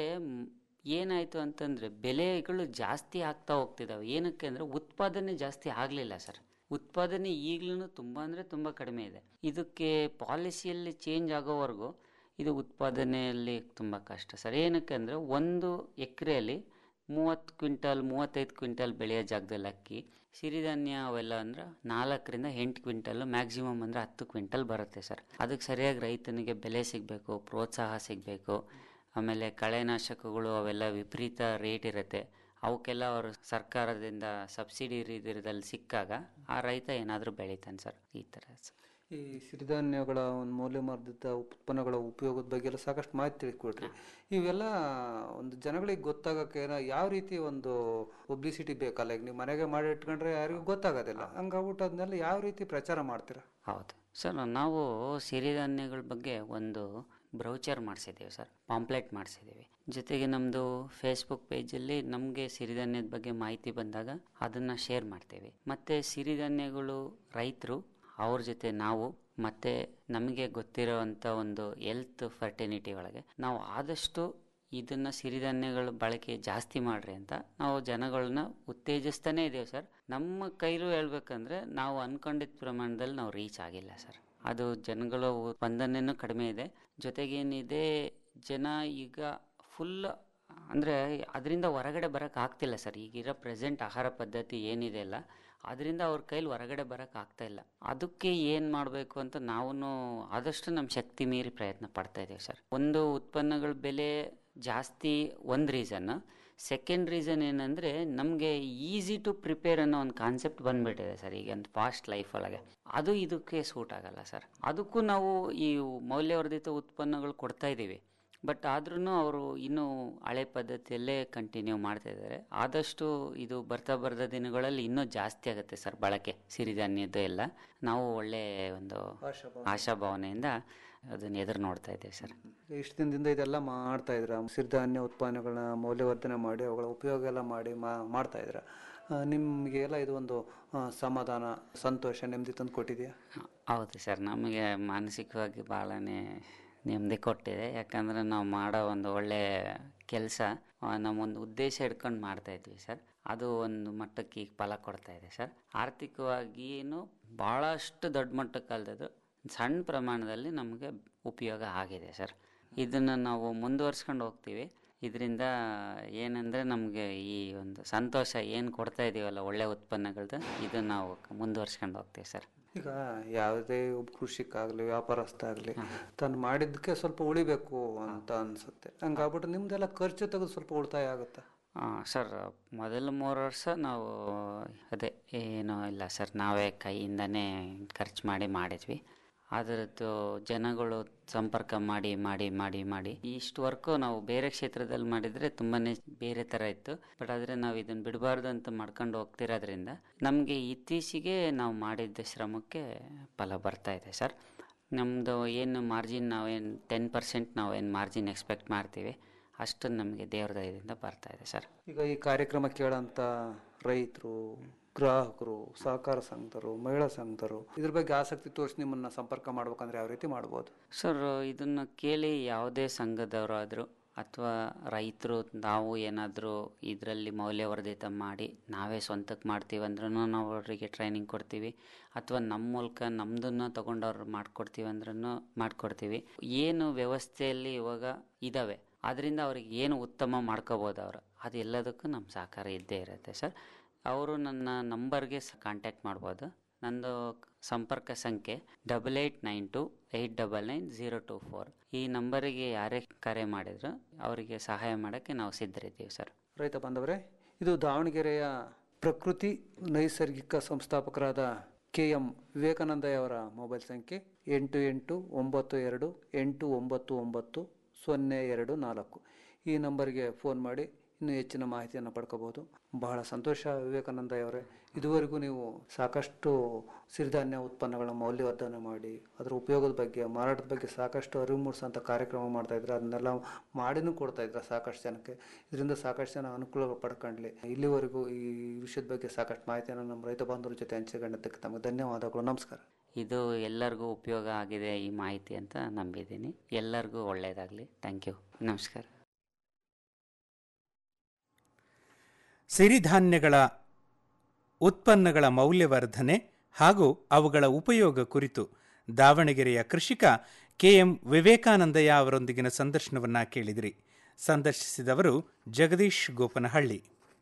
ಏನಾಯಿತು ಅಂತಂದರೆ ಬೆಲೆಗಳು ಜಾಸ್ತಿ ಆಗ್ತಾ ಹೋಗ್ತಿದ್ದಾವೆ ಏನಕ್ಕೆ ಅಂದರೆ ಉತ್ಪಾದನೆ ಜಾಸ್ತಿ ಆಗಲಿಲ್ಲ ಸರ್ ಉತ್ಪಾದನೆ ಈಗಲೂ ತುಂಬ ಅಂದರೆ ತುಂಬ ಕಡಿಮೆ ಇದೆ ಇದಕ್ಕೆ ಪಾಲಿಸಿಯಲ್ಲಿ ಚೇಂಜ್ ಆಗೋವರೆಗೂ ಇದು ಉತ್ಪಾದನೆಯಲ್ಲಿ ತುಂಬ ಕಷ್ಟ ಸರ್ ಏನಕ್ಕೆ ಅಂದರೆ ಒಂದು ಎಕರೆಯಲ್ಲಿ ಮೂವತ್ತು ಕ್ವಿಂಟಲ್ ಮೂವತ್ತೈದು ಕ್ವಿಂಟಲ್ ಬೆಳೆಯೋ ಜಾಗದಲ್ಲಿ ಅಕ್ಕಿ ಸಿರಿಧಾನ್ಯ ಅವೆಲ್ಲ ಅಂದ್ರೆ ನಾಲ್ಕರಿಂದ ಎಂಟು ಕ್ವಿಂಟಲ್ ಮ್ಯಾಕ್ಸಿಮಮ್ ಅಂದರೆ ಹತ್ತು ಕ್ವಿಂಟಲ್ ಬರುತ್ತೆ ಸರ್ ಅದಕ್ಕೆ ಸರಿಯಾಗಿ ರೈತನಿಗೆ ಬೆಲೆ ಸಿಗಬೇಕು ಪ್ರೋತ್ಸಾಹ ಸಿಗಬೇಕು ಆಮೇಲೆ ಕಳೆನಾಶಕಗಳು ಅವೆಲ್ಲ ವಿಪರೀತ ರೇಟ್ ಇರುತ್ತೆ ಅವಕ್ಕೆಲ್ಲ ಅವರು ಸರ್ಕಾರದಿಂದ ಸಬ್ಸಿಡಿ ರೀತಿಯಲ್ಲಿ ಸಿಕ್ಕಾಗ ಆ ರೈತ ಏನಾದರೂ ಬೆಳಿತಾನೆ ಸರ್ ಈ ಥರ ಸರ್ ಈ ಸಿರಿಧಾನ್ಯಗಳ ಒಂದು ಮೌಲ್ಯವರ್ಧಿತ ಉತ್ಪನ್ನಗಳ ಉಪಯೋಗದ ಬಗ್ಗೆ ಎಲ್ಲ ಸಾಕಷ್ಟು ಮಾಹಿತಿ ತಿಳಿಕೊಡ್ರಿ ಇವೆಲ್ಲ ಒಂದು ಜನಗಳಿಗೆ ಗೊತ್ತಾಗಕ್ಕೆ ಏನೋ ಯಾವ ರೀತಿ ಒಂದು ಪಬ್ಲಿಸಿಟಿ ಬೇಕಲ್ಲ ಈಗ ನೀವು ಮನೆಗೆ ಮಾಡಿ ಇಟ್ಕೊಂಡ್ರೆ ಯಾರಿಗೂ ಗೊತ್ತಾಗೋದಿಲ್ಲ ಹಂಗಾಗ್ಬಿಟ್ಟು ಅದನ್ನೆಲ್ಲ ಯಾವ ರೀತಿ ಪ್ರಚಾರ ಮಾಡ್ತೀರಾ ಹೌದು ಸರ್ ನಾವು ಸಿರಿಧಾನ್ಯಗಳ ಬಗ್ಗೆ ಒಂದು ಬ್ರೌಚರ್ ಮಾಡಿಸಿದ್ದೀವಿ ಸರ್ ಪಾಂಪ್ಲೆಟ್ ಮಾಡಿಸಿದ್ದೀವಿ ಜೊತೆಗೆ ನಮ್ಮದು ಫೇಸ್ಬುಕ್ ಪೇಜಲ್ಲಿ ನಮಗೆ ಸಿರಿಧಾನ್ಯದ ಬಗ್ಗೆ ಮಾಹಿತಿ ಬಂದಾಗ ಅದನ್ನು ಶೇರ್ ಮಾಡ್ತೀವಿ ಮತ್ತು ಸಿರಿಧಾನ್ಯಗಳು ರೈತರು ಅವ್ರ ಜೊತೆ ನಾವು ಮತ್ತು ನಮಗೆ ಗೊತ್ತಿರೋವಂಥ ಒಂದು ಎಲ್ತ್ ಫರ್ಟಿನಿಟಿ ಒಳಗೆ ನಾವು ಆದಷ್ಟು ಇದನ್ನು ಸಿರಿಧಾನ್ಯಗಳ ಬಳಕೆ ಜಾಸ್ತಿ ಮಾಡ್ರಿ ಅಂತ ನಾವು ಜನಗಳನ್ನ ಉತ್ತೇಜಿಸ್ತಾನೇ ಇದ್ದೇವೆ ಸರ್ ನಮ್ಮ ಕೈಲೂ ಹೇಳ್ಬೇಕಂದ್ರೆ ನಾವು ಅನ್ಕೊಂಡಿದ್ದ ಪ್ರಮಾಣದಲ್ಲಿ ನಾವು ರೀಚ್ ಆಗಿಲ್ಲ ಸರ್ ಅದು ಜನಗಳ ಸ್ಪಂದನೆನೂ ಕಡಿಮೆ ಇದೆ ಜೊತೆಗೇನಿದೆ ಜನ ಈಗ ಫುಲ್ ಅಂದರೆ ಅದರಿಂದ ಹೊರಗಡೆ ಬರೋಕ್ಕೆ ಆಗ್ತಿಲ್ಲ ಸರ್ ಈಗಿರೋ ಪ್ರೆಸೆಂಟ್ ಆಹಾರ ಪದ್ಧತಿ ಏನಿದೆ ಅಲ್ಲ ಅದರಿಂದ ಅವ್ರ ಕೈಲಿ ಹೊರಗಡೆ ಬರೋಕ್ಕೆ ಆಗ್ತಾ ಇಲ್ಲ ಅದಕ್ಕೆ ಏನು ಮಾಡಬೇಕು ಅಂತ ನಾವು ಆದಷ್ಟು ನಮ್ಮ ಶಕ್ತಿ ಮೀರಿ ಪ್ರಯತ್ನ ಪಡ್ತಾ ಇದ್ದೀವಿ ಸರ್ ಒಂದು ಉತ್ಪನ್ನಗಳ ಬೆಲೆ ಜಾಸ್ತಿ ಒಂದು ರೀಸನ್ ಸೆಕೆಂಡ್ ರೀಸನ್ ಏನಂದರೆ ನಮಗೆ ಈಸಿ ಟು ಪ್ರಿಪೇರ್ ಅನ್ನೋ ಒಂದು ಕಾನ್ಸೆಪ್ಟ್ ಬಂದ್ಬಿಟ್ಟಿದೆ ಸರ್ ಈಗ ಒಂದು ಫಾಸ್ಟ್ ಲೈಫ್ ಒಳಗೆ ಅದು ಇದಕ್ಕೆ ಸೂಟ್ ಆಗಲ್ಲ ಸರ್ ಅದಕ್ಕೂ ನಾವು ಈ ಮೌಲ್ಯವರ್ಧಿತ ಉತ್ಪನ್ನಗಳು ಕೊಡ್ತಾ ಇದ್ದೀವಿ ಬಟ್ ಆದ್ರೂ ಅವರು ಇನ್ನೂ ಹಳೆ ಪದ್ಧತಿಯಲ್ಲೇ ಕಂಟಿನ್ಯೂ ಮಾಡ್ತಾ ಇದ್ದಾರೆ ಆದಷ್ಟು ಇದು ಬರ್ತಾ ಬರ್ದ ದಿನಗಳಲ್ಲಿ ಇನ್ನೂ ಜಾಸ್ತಿ ಆಗುತ್ತೆ ಸರ್ ಬಳಕೆ ಸಿರಿಧಾನ್ಯದ್ದು ಎಲ್ಲ ನಾವು ಒಳ್ಳೆ ಒಂದು ಆಶಾಭಾವನೆ. ಆಶಾಭಾವನೆಯಿಂದ ಅದನ್ನ ಎದುರು ನೋಡ್ತಾ ಇದ್ದೇವೆ ಸರ್ ಇಷ್ಟು ದಿನದಿಂದ ಇದೆಲ್ಲ ಮಾಡ್ತಾ ಇದ್ರ ಸಿರಿಧಾನ್ಯ ಉತ್ಪನ್ನಗಳನ್ನ ಮೌಲ್ಯವರ್ಧನೆ ಮಾಡಿ ಅವುಗಳ ಉಪಯೋಗ ಎಲ್ಲ ಮಾಡಿ ಮಾ- ಮಾಡ್ತಾ ಇದ್ರ ನಿಮಗೆ ಎಲ್ಲ ಇದು ಒಂದು ಆ, ಸಮಾಧಾನ ಸಂತೋಷ ನೆಮ್ಮದಿ ತಂದು ಕೊಟ್ಟಿದೆಯಾ ಹೌದು ಸರ್ ನಮಗೆ ಮಾನಸಿಕವಾಗಿ ಭಾಳನೇ ನೆಮ್ಮದಿ ಕೊಟ್ಟಿದೆ ಯಾಕಂದರೆ ನಾವು ಮಾಡೋ ಒಂದು ಒಳ್ಳೆ ಕೆಲಸ ನಮ್ಮೊಂದು ಉದ್ದೇಶ ಇಟ್ಕೊಂಡು ಮಾಡ್ತಾ ಇದ್ವಿ ಸರ್ ಅದು ಒಂದು ಮಟ್ಟಕ್ಕೆ ಈಗ ಫಲ ಕೊಡ್ತಾ ಇದೆ ಸರ್ ಆರ್ಥಿಕವಾಗಿಯೂ ಭಾಳಷ್ಟು ದೊಡ್ಡ ಮಟ್ಟಕ್ಕೆ ಅಲ್ದದು ಸಣ್ಣ ಪ್ರಮಾಣದಲ್ಲಿ ನಮಗೆ ಉಪಯೋಗ ಆಗಿದೆ ಸರ್ ಇದನ್ನು ನಾವು ಮುಂದುವರ್ಸ್ಕೊಂಡು ಹೋಗ್ತೀವಿ ಇದರಿಂದ ಏನಂದರೆ ನಮಗೆ ಈ ಒಂದು ಸಂತೋಷ ಏನು ಕೊಡ್ತಾ ಇದೀವಲ್ಲ ಒಳ್ಳೆ ಉತ್ಪನ್ನಗಳದ್ದು ಇದು ನಾವು ಮುಂದುವರ್ಸ್ಕೊಂಡು ಹೋಗ್ತೀವಿ ಸರ್ ಈಗ ಯಾವುದೇ ಒಬ್ಬ ಕೃಷಿಕ ಆಗಲಿ ವ್ಯಾಪಾರಸ್ಥ ಆಗಲಿ ತಾನು ಮಾಡಿದ್ದಕ್ಕೆ ಸ್ವಲ್ಪ ಉಳಿಬೇಕು ಅಂತ ಅನ್ಸುತ್ತೆ ಹಂಗಾಗ್ಬಿಟ್ಟು ನಿಮ್ದೆಲ್ಲ ಖರ್ಚು ತೆಗೆದು ಸ್ವಲ್ಪ ಉಳಿತಾಯ ಆಗುತ್ತಾ ಹಾಂ ಸರ್ ಮೊದಲ ಮೂರು ವರ್ಷ ನಾವು ಅದೇ ಏನೂ ಇಲ್ಲ ಸರ್ ನಾವೇ ಕೈಯಿಂದನೇ ಖರ್ಚು ಮಾಡಿ ಮಾಡಿದ್ವಿ ಅದರದ್ದು ಜನಗಳು ಸಂಪರ್ಕ ಮಾಡಿ ಮಾಡಿ ಮಾಡಿ ಮಾಡಿ ಇಷ್ಟು ವರ್ಕು ನಾವು ಬೇರೆ ಕ್ಷೇತ್ರದಲ್ಲಿ ಮಾಡಿದರೆ ತುಂಬಾ ಬೇರೆ ಥರ ಇತ್ತು ಬಟ್ ಆದರೆ ನಾವು ಇದನ್ನು ಬಿಡಬಾರ್ದು ಅಂತ ಮಾಡ್ಕೊಂಡು ಹೋಗ್ತಿರೋದ್ರಿಂದ ನಮಗೆ ಇತ್ತೀಚೆಗೆ ನಾವು ಮಾಡಿದ್ದ ಶ್ರಮಕ್ಕೆ ಫಲ ಬರ್ತಾ ಇದೆ ಸರ್ ನಮ್ಮದು ಏನು ಮಾರ್ಜಿನ್ ನಾವೇನು ಟೆನ್ ಪರ್ಸೆಂಟ್ ನಾವೇನು ಮಾರ್ಜಿನ್ ಎಕ್ಸ್ಪೆಕ್ಟ್ ಮಾಡ್ತೀವಿ ಅಷ್ಟು ನಮಗೆ ದೇವ್ರ ದಯದಿಂದ ಬರ್ತಾ ಇದೆ ಸರ್ ಈಗ ಈ ಕಾರ್ಯಕ್ರಮ ಕೇಳೋಂಥ ರೈತರು ಗ್ರಾಹಕರು ಸಹಕಾರ ಸಂಘದರು ಮಹಿಳಾ ಸಂಘದರು ಇದ್ರ ಬಗ್ಗೆ ಆಸಕ್ತಿ ತೋರಿಸಿ ನಿಮ್ಮನ್ನ ಸಂಪರ್ಕ ಮಾಡ್ಬೇಕಂದ್ರೆ ಯಾವ ರೀತಿ ಮಾಡ್ಬೋದು ಸರ್ ಇದನ್ನು ಕೇಳಿ ಯಾವುದೇ ಸಂಘದವರಾದರೂ ಅಥವಾ ರೈತರು ನಾವು ಏನಾದರೂ ಇದರಲ್ಲಿ ಮೌಲ್ಯವರ್ಧಿತ ಮಾಡಿ ನಾವೇ ಸ್ವಂತಕ್ಕೆ ಮಾಡ್ತೀವಿ ಅಂದ್ರೂ ನಾವು ಅವರಿಗೆ ಟ್ರೈನಿಂಗ್ ಕೊಡ್ತೀವಿ ಅಥವಾ ನಮ್ಮ ಮೂಲಕ ನಮ್ಮದನ್ನು ತೊಗೊಂಡವ್ರು ಮಾಡ್ಕೊಡ್ತೀವಿ ಅಂದ್ರೂ ಮಾಡಿಕೊಡ್ತೀವಿ ಏನು ವ್ಯವಸ್ಥೆಯಲ್ಲಿ ಇವಾಗ ಇದ್ದಾವೆ ಅದರಿಂದ ಅವ್ರಿಗೆ ಏನು ಉತ್ತಮ ಮಾಡ್ಕೋಬೋದು ಅವರು ಅದೆಲ್ಲದಕ್ಕೂ ನಮ್ಮ ಸಹಕಾರ ಇದ್ದೇ ಇರುತ್ತೆ ಸರ್ ಅವರು ನನ್ನ ನಂಬರ್ಗೆ ಕಾಂಟ್ಯಾಕ್ಟ್ ಮಾಡ್ಬೋದು ನಂದು ಸಂಪರ್ಕ ಸಂಖ್ಯೆ double eight nine two eight double nine zero two four ಈ ನಂಬರಿಗೆ ಯಾರೇ ಕರೆ ಮಾಡಿದ್ರು ಅವರಿಗೆ ಸಹಾಯ ಮಾಡೋಕ್ಕೆ ನಾವು ಸಿದ್ಧರಿದ್ದೀವಿ ಸರ್ ರೈತ ಬಾಂಧವರೇ ಇದು ದಾವಣಗೆರೆಯ ಪ್ರಕೃತಿ ನೈಸರ್ಗಿಕ ಸಂಸ್ಥಾಪಕರಾದ ಕೆ ಎಂ ವಿವೇಕಾನಂದಯವರ ಮೊಬೈಲ್ ಸಂಖ್ಯೆ ಎಂಟು ಎಂಟು ಒಂಬತ್ತು ಎರಡು ಎಂಟು ಒಂಬತ್ತು ಒಂಬತ್ತು ಸೊನ್ನೆ ಎರಡು ನಾಲ್ಕು ಈ ನಂಬರ್ಗೆ ಫೋನ್ ಮಾಡಿ ಇನ್ನೂ ಹೆಚ್ಚಿನ ಮಾಹಿತಿಯನ್ನು ಪಡ್ಕೋಬಹುದು ಬಹಳ ಸಂತೋಷ ವಿವೇಕಾನಂದ ಅವರೇ ಇದುವರೆಗೂ ನೀವು ಸಾಕಷ್ಟು ಸಿರಿಧಾನ್ಯ ಉತ್ಪನ್ನಗಳ ಮೌಲ್ಯವರ್ಧನೆ ಮಾಡಿ ಅದರ ಉಪಯೋಗದ ಬಗ್ಗೆ ಮಾರಾಟದ ಬಗ್ಗೆ ಸಾಕಷ್ಟು ಅರಿವು ಮೂಡಿಸೋಂಥ ಕಾರ್ಯಕ್ರಮ ಮಾಡ್ತಾ ಇದ್ರೆ ಅದನ್ನೆಲ್ಲ ಮಾಡಿನೂ ಕೊಡ್ತಾ ಇದ್ರ ಸಾಕಷ್ಟು ಜನಕ್ಕೆ ಇದರಿಂದ ಸಾಕಷ್ಟು ಜನ ಅನುಕೂಲ ಪಡ್ಕೊಂಡ್ಲಿ ಇಲ್ಲಿವರೆಗೂ ಈ ವಿಷಯದ ಬಗ್ಗೆ ಸಾಕಷ್ಟು ಮಾಹಿತಿಯನ್ನು ನಮ್ಮ ರೈತ ಬಾಂಧವರ ಜೊತೆ ಹಂಚಿಕೊಂಡಿದ್ದಕ್ಕೆ ತಮಗೆ ಧನ್ಯವಾದಗಳು ನಮಸ್ಕಾರ ಇದು ಎಲ್ಲರಿಗೂ ಉಪಯೋಗ ಆಗಿದೆ ಈ ಮಾಹಿತಿ ಅಂತ ನಂಬಿದ್ದೀನಿ ಎಲ್ಲರಿಗೂ ಒಳ್ಳೆಯದಾಗಲಿ ಥ್ಯಾಂಕ್ ಯು ನಮಸ್ಕಾರ ಸಿರಿಧಾನ್ಯಗಳ ಉತ್ಪನ್ನಗಳ ಮೌಲ್ಯವರ್ಧನೆ ಹಾಗೂ ಅವುಗಳ ಉಪಯೋಗ ಕುರಿತು ದಾವಣಗೆರೆಯ ಕೃಷಿಕ ಕೆಎಂ ವಿವೇಕಾನಂದಯ್ಯ ಅವರೊಂದಿಗಿನ ಸಂದರ್ಶನವನ್ನ ಕೇಳಿದಿರಿ ಸಂದರ್ಶಿಸಿದವರು ಜಗದೀಶ್ ಗೋಪನಹಳ್ಳಿ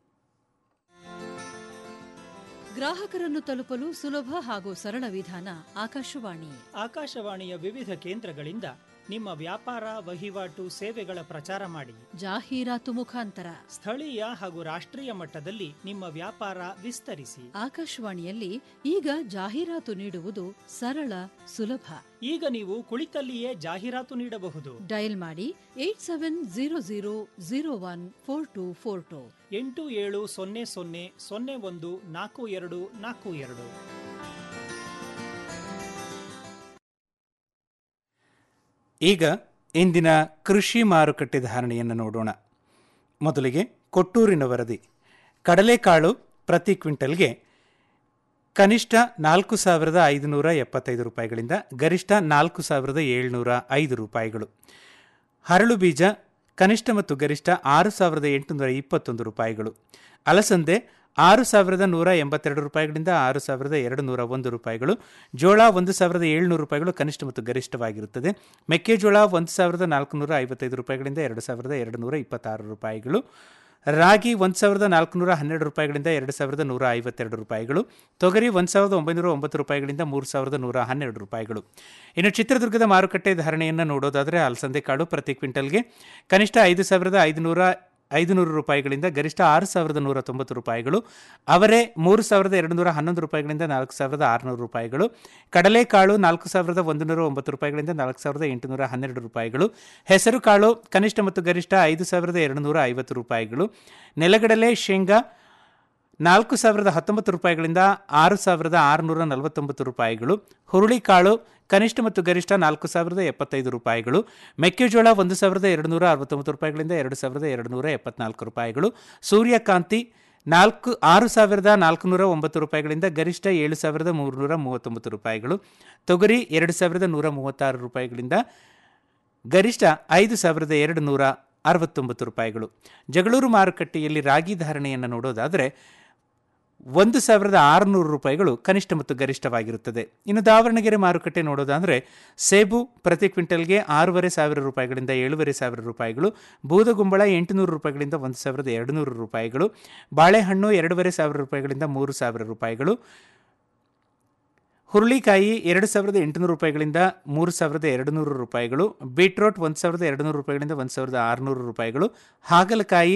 ಗ್ರಾಹಕರನ್ನು ತಲುಪಲು ಸುಲಭ ಹಾಗೂ ಸರಳ ವಿಧಾನ ಆಕಾಶವಾಣಿ ಆಕಾಶವಾಣಿಯ ವಿವಿಧ ಕೇಂದ್ರಗಳಿಂದ ನಿಮ್ಮ ವ್ಯಾಪಾರ ವಹಿವಾಟು ಸೇವೆಗಳ ಪ್ರಚಾರ ಮಾಡಿ ಜಾಹೀರಾತು ಮುಖಾಂತರ ಸ್ಥಳೀಯ ಹಾಗೂ ರಾಷ್ಟ್ರೀಯ ಮಟ್ಟದಲ್ಲಿ ನಿಮ್ಮ ವ್ಯಾಪಾರ ವಿಸ್ತರಿಸಿ ಆಕಾಶವಾಣಿಯಲ್ಲಿ ಈಗ ಜಾಹೀರಾತು ನೀಡುವುದು ಸರಳ ಸುಲಭ ಈಗ ನೀವು ಕುಳಿತಲ್ಲಿಯೇ ಜಾಹೀರಾತು ನೀಡಬಹುದು ಡಯಲ್ ಮಾಡಿ eight seven zero zero zero one four two four two ಎಂಟು ಏಳು ಸೊನ್ನೆ ಸೊನ್ನೆ ಸೊನ್ನೆ ಒಂದು ನಾಲ್ಕು ಎರಡು ನಾಲ್ಕು ಎರಡು ಈಗ ಇಂದಿನ ಕೃಷಿ ಮಾರುಕಟ್ಟೆ ಧಾರಣೆಯನ್ನು ನೋಡೋಣ ಮೊದಲಿಗೆ ಕೊಟ್ಟೂರಿನ ವರದಿ ಕಡಲೆಕಾಳು ಪ್ರತಿ ಕ್ವಿಂಟಲ್ಗೆ ಕನಿಷ್ಠ ನಾಲ್ಕು ಸಾವಿರದ ಐದುನೂರ ಎಪ್ಪತ್ತೈದು ರೂಪಾಯಿಗಳಿಂದ ಗರಿಷ್ಠ ನಾಲ್ಕು ಸಾವಿರದ ಏಳ್ನೂರ ಐದು ರೂಪಾಯಿಗಳು ಹರಳು ಬೀಜ ಕನಿಷ್ಠ ಮತ್ತು ಗರಿಷ್ಠ ಆರು ಸಾವಿರದ ಎಂಟುನೂರ ಇಪ್ಪತ್ತೊಂದು ರೂಪಾಯಿಗಳು ಅಲಸಂದೆ ಆರು ಸಾವಿರದ ನೂರ ಎಂಬತ್ತೆರಡು ರೂಪಾಯಿಗಳಿಂದ ಆರು ಸಾವಿರದ ಎರಡು ನೂರ ಒಂದು ರೂಪಾಯಿಗಳು ಜೋಳ ಒಂದು ಸಾವಿರದ ಏಳ್ನೂರು ರೂಪಾಯಿಗಳು ಕನಿಷ್ಠ ಮತ್ತು ಗರಿಷ್ಠವಾಗಿರುತ್ತದೆ ಮೆಕ್ಕೆಜೋಳ ಒಂದು ಸಾವಿರದ ನಾಲ್ಕುನೂರ ಐವತ್ತೈದು ರೂಪಾಯಿಗಳಿಂದ ಎರಡು ಸಾವಿರದ ಎರಡು ನೂರ ಇಪ್ಪತ್ತಾರು ರೂಪಾಯಿಗಳು ರಾಗಿ ಒಂದು ಸಾವಿರದ ನಾಲ್ಕುನೂರ ಹನ್ನೆರಡು ರೂಪಾಯಿಗಳಿಂದ ಎರಡು ಸಾವಿರದ ನೂರ ಐವತ್ತೆರಡು ರೂಪಾಯಿಗಳು ತೊಗರಿ ಒಂದು ಸಾವಿರದ ಒಂಬೈನೂರ ಒಂಬತ್ತು ರೂಪಾಯಿಗಳಿಂದ ಮೂರು ಸಾವಿರದ ನೂರ ಹನ್ನೆರಡು ರೂಪಾಯಿಗಳು ಇನ್ನು ಚಿತ್ರದುರ್ಗದ ಮಾರುಕಟ್ಟೆ ಧಾರಣೆಯನ್ನು ನೋಡೋದಾದರೆ ಅಲಸಂದೆ ಕಾಳು ಪ್ರತಿ ಕ್ವಿಂಟಲ್ಗೆ ಕನಿಷ್ಠ ಐದು ಸಾವಿರದ ಐದುನೂರ ಐದುನೂರು ರೂಪಾಯಿಗಳಿಂದ ಗರಿಷ್ಠ ಆರು ಸಾವಿರದ ನೂರ ತೊಂಬತ್ತು ರೂಪಾಯಿಗಳು ಅವರೇ ಮೂರು ಸಾವಿರದ ಎರಡು ನೂರ ಹನ್ನೊಂದು ರೂಪಾಯಿಗಳಿಂದ ನಾಲ್ಕು ಸಾವಿರದ ಆರುನೂರು ರೂಪಾಯಿಗಳು ಕಡಲೆಕಾಳು ನಾಲ್ಕು ಸಾವಿರದ ಒಂದು ನೂರ ಒಂಬತ್ತು ರೂಪಾಯಿಗಳಿಂದ ನಾಲ್ಕು ಸಾವಿರದ ಎಂಟುನೂರ ಹನ್ನೆರಡು ರೂಪಾಯಿಗಳು ಹೆಸರು ಕಾಳು ಕನಿಷ್ಠ ಮತ್ತು ಗರಿಷ್ಠ ಐದು ಸಾವಿರದ ಎರಡು ನೂರ ಐವತ್ತು ರೂಪಾಯಿಗಳು ನೆಲಗಡಲೆ ಶೇಂಗಾ ನಾಲ್ಕು ಸಾವಿರದ ಹತ್ತೊಂಬತ್ತು ರೂಪಾಯಿಗಳಿಂದ ಆರು ಸಾವಿರದ ಆರುನೂರ ನಲವತ್ತೊಂಬತ್ತು ರೂಪಾಯಿಗಳು ಹುರುಳಿಕಾಳು ಕನಿಷ್ಠ ಮತ್ತು ಗರಿಷ್ಠ ನಾಲ್ಕು ಸಾವಿರದ ಎಪ್ಪತ್ತೈದು ರೂಪಾಯಿಗಳು ಮೆಕ್ಕೆಜೋಳ ಒಂದು ಸಾವಿರದ ಎರಡು ನೂರ ಅರವತ್ತೊಂಬತ್ತು ರೂಪಾಯಿಗಳಿಂದ ಎರಡು ಸಾವಿರದ ಎರಡು ನೂರ ಎಪ್ಪತ್ನಾಲ್ಕು ರೂಪಾಯಿಗಳು ಸೂರ್ಯಕಾಂತಿ ನಾಲ್ಕು ಆರು ಸಾವಿರದ ನಾಲ್ಕುನೂರ ಒಂಬತ್ತು ರೂಪಾಯಿಗಳಿಂದ ಗರಿಷ್ಠ ಏಳು ಸಾವಿರದ ಮೂರುನೂರ ಮೂವತ್ತೊಂಬತ್ತು ರೂಪಾಯಿಗಳು ತೊಗರಿ ಎರಡು ಸಾವಿರದ ನೂರ ಮೂವತ್ತಾರು ರೂಪಾಯಿಗಳಿಂದ ಗರಿಷ್ಠ ಐದು ಸಾವಿರದ ಎರಡು ನೂರ ಅರವತ್ತೊಂಬತ್ತು ರೂಪಾಯಿಗಳು ಜಗಳೂರು ಮಾರುಕಟ್ಟೆಯಲ್ಲಿ ರಾಗಿ ಧಾರಣೆಯನ್ನು ನೋಡೋದಾದರೆ ಒಂದು ಸಾವಿರದ ಆರುನೂರು ರೂಪಾಯಿಗಳು ಕನಿಷ್ಠ ಮತ್ತು ಗರಿಷ್ಠವಾಗಿರುತ್ತದೆ ಇನ್ನು ದಾವಣಗೆರೆ ಮಾರುಕಟ್ಟೆ ನೋಡೋದಾದರೆ ಸೇಬು ಪ್ರತಿ ಕ್ವಿಂಟಲ್ಗೆ ಆರೂವರೆ ಸಾವಿರ ರೂಪಾಯಿಗಳಿಂದ ಏಳುವರೆ ಸಾವಿರ ರೂಪಾಯಿಗಳು ಬೂದಗುಂಬಳ ಎಂಟುನೂರು ರೂಪಾಯಿಗಳಿಂದ ಒಂದು ಸಾವಿರದ ಎರಡು ನೂರು ರೂಪಾಯಿಗಳು ಬಾಳೆಹಣ್ಣು ಎರಡೂವರೆ ಸಾವಿರ ರೂಪಾಯಿಗಳಿಂದ ಮೂರು ಸಾವಿರ ರೂಪಾಯಿಗಳು ಹುರುಳಿಕಾಯಿ ಎರಡು ಸಾವಿರದ ಎಂಟುನೂರು ರೂಪಾಯಿಗಳಿಂದ ಮೂರು ಸಾವಿರದ ಎರಡು ನೂರು ರೂಪಾಯಿಗಳು ಬೀಟ್ರೋಟ್ ಒಂದು ಸಾವಿರದ ಎರಡು ನೂರು ರೂಪಾಯಿಗಳಿಂದ ಒಂದು ಸಾವಿರದ ಆರುನೂರು ರೂಪಾಯಿಗಳು ಹಾಗಲಕಾಯಿ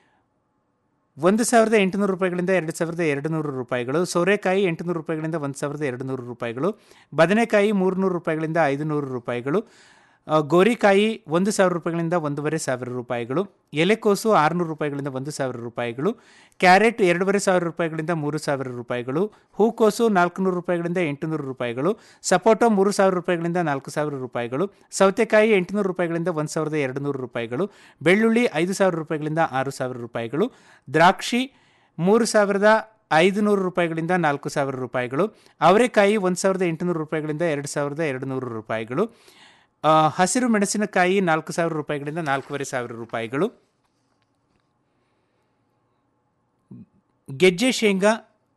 ಒಂದು ಸಾವಿರದ ಎಂಟುನೂರು ರೂಪಾಯಿಗಳಿಂದ ಎರಡು ಸಾವಿರದ ಎರಡು ನೂರು ರೂಪಾಯಿಗಳು ಸೋರೆಕಾಯಿ ಎಂಟುನೂರು ರೂಪಾಯಿಗಳಿಂದ ಒಂದು ಸಾವಿರದ ಎರಡು ನೂರು ರೂಪಾಯಿಗಳು ಬದನೆಕಾಯಿ ಮೂರುನೂರು ರೂಪಾಯಿಗಳಿಂದ ಐದು ನೂರು ರೂಪಾಯಿಗಳು ಆ, ಗೋರಿಕಾಯಿ ಒಂದು ಸಾವಿರ ರೂಪಾಯಿಗಳಿಂದ ಒಂದೂವರೆ ಸಾವಿರ ರೂಪಾಯಿಗಳು ಎಲೆಕೋಸು ಆರುನೂರು ರೂಪಾಯಿಗಳಿಂದ ಒಂದು ಸಾವಿರ ರೂಪಾಯಿಗಳು ಕ್ಯಾರೆಟ್ ಎರಡೂವರೆ ಸಾವಿರ ರೂಪಾಯಿಗಳಿಂದ ಮೂರು ಸಾವಿರ ರೂಪಾಯಿಗಳು ಹೂಕೋಸು ನಾಲ್ಕುನೂರು ರೂಪಾಯಿಗಳಿಂದ ಎಂಟುನೂರು ರೂಪಾಯಿಗಳು ಸಪೋಟೊ ಮೂರು ಸಾವಿರ ರೂಪಾಯಿಗಳಿಂದ ನಾಲ್ಕು ಸಾವಿರ ರೂಪಾಯಿಗಳು ಸೌತೆಕಾಯಿ ಎಂಟುನೂರು ರೂಪಾಯಿಗಳಿಂದ ಒಂದು ಸಾವಿರದ ಎರಡು ನೂರು ರೂಪಾಯಿಗಳು ಬೆಳ್ಳುಳ್ಳಿ ಐದು ಸಾವಿರ ರೂಪಾಯಿಗಳಿಂದ ಆರು ಸಾವಿರ ರೂಪಾಯಿಗಳು ದ್ರಾಕ್ಷಿ ಮೂರು ಸಾವಿರದ ಐದು ನೂರು ರೂಪಾಯಿಗಳಿಂದ ನಾಲ್ಕು ಸಾವಿರ ರೂಪಾಯಿಗಳು ಅವರೆಕಾಯಿ ಒಂದು ಸಾವಿರದ ಎಂಟುನೂರು ರೂಪಾಯಿಗಳಿಂದ ಎರಡು ಸಾವಿರದ ಎರಡು ನೂರು ರೂಪಾಯಿಗಳು ಆ, ಹಸಿರು ಮೆಣಸಿನಕಾಯಿ ನಾಲ್ಕು ಸಾವಿರ ರೂಪಾಯಿಗಳಿಂದ ನಾಲ್ಕೂವರೆ ಸಾವಿರ ರೂಪಾಯಿಗಳು ಗೆಜ್ಜೆ ಶೇಂಗಾ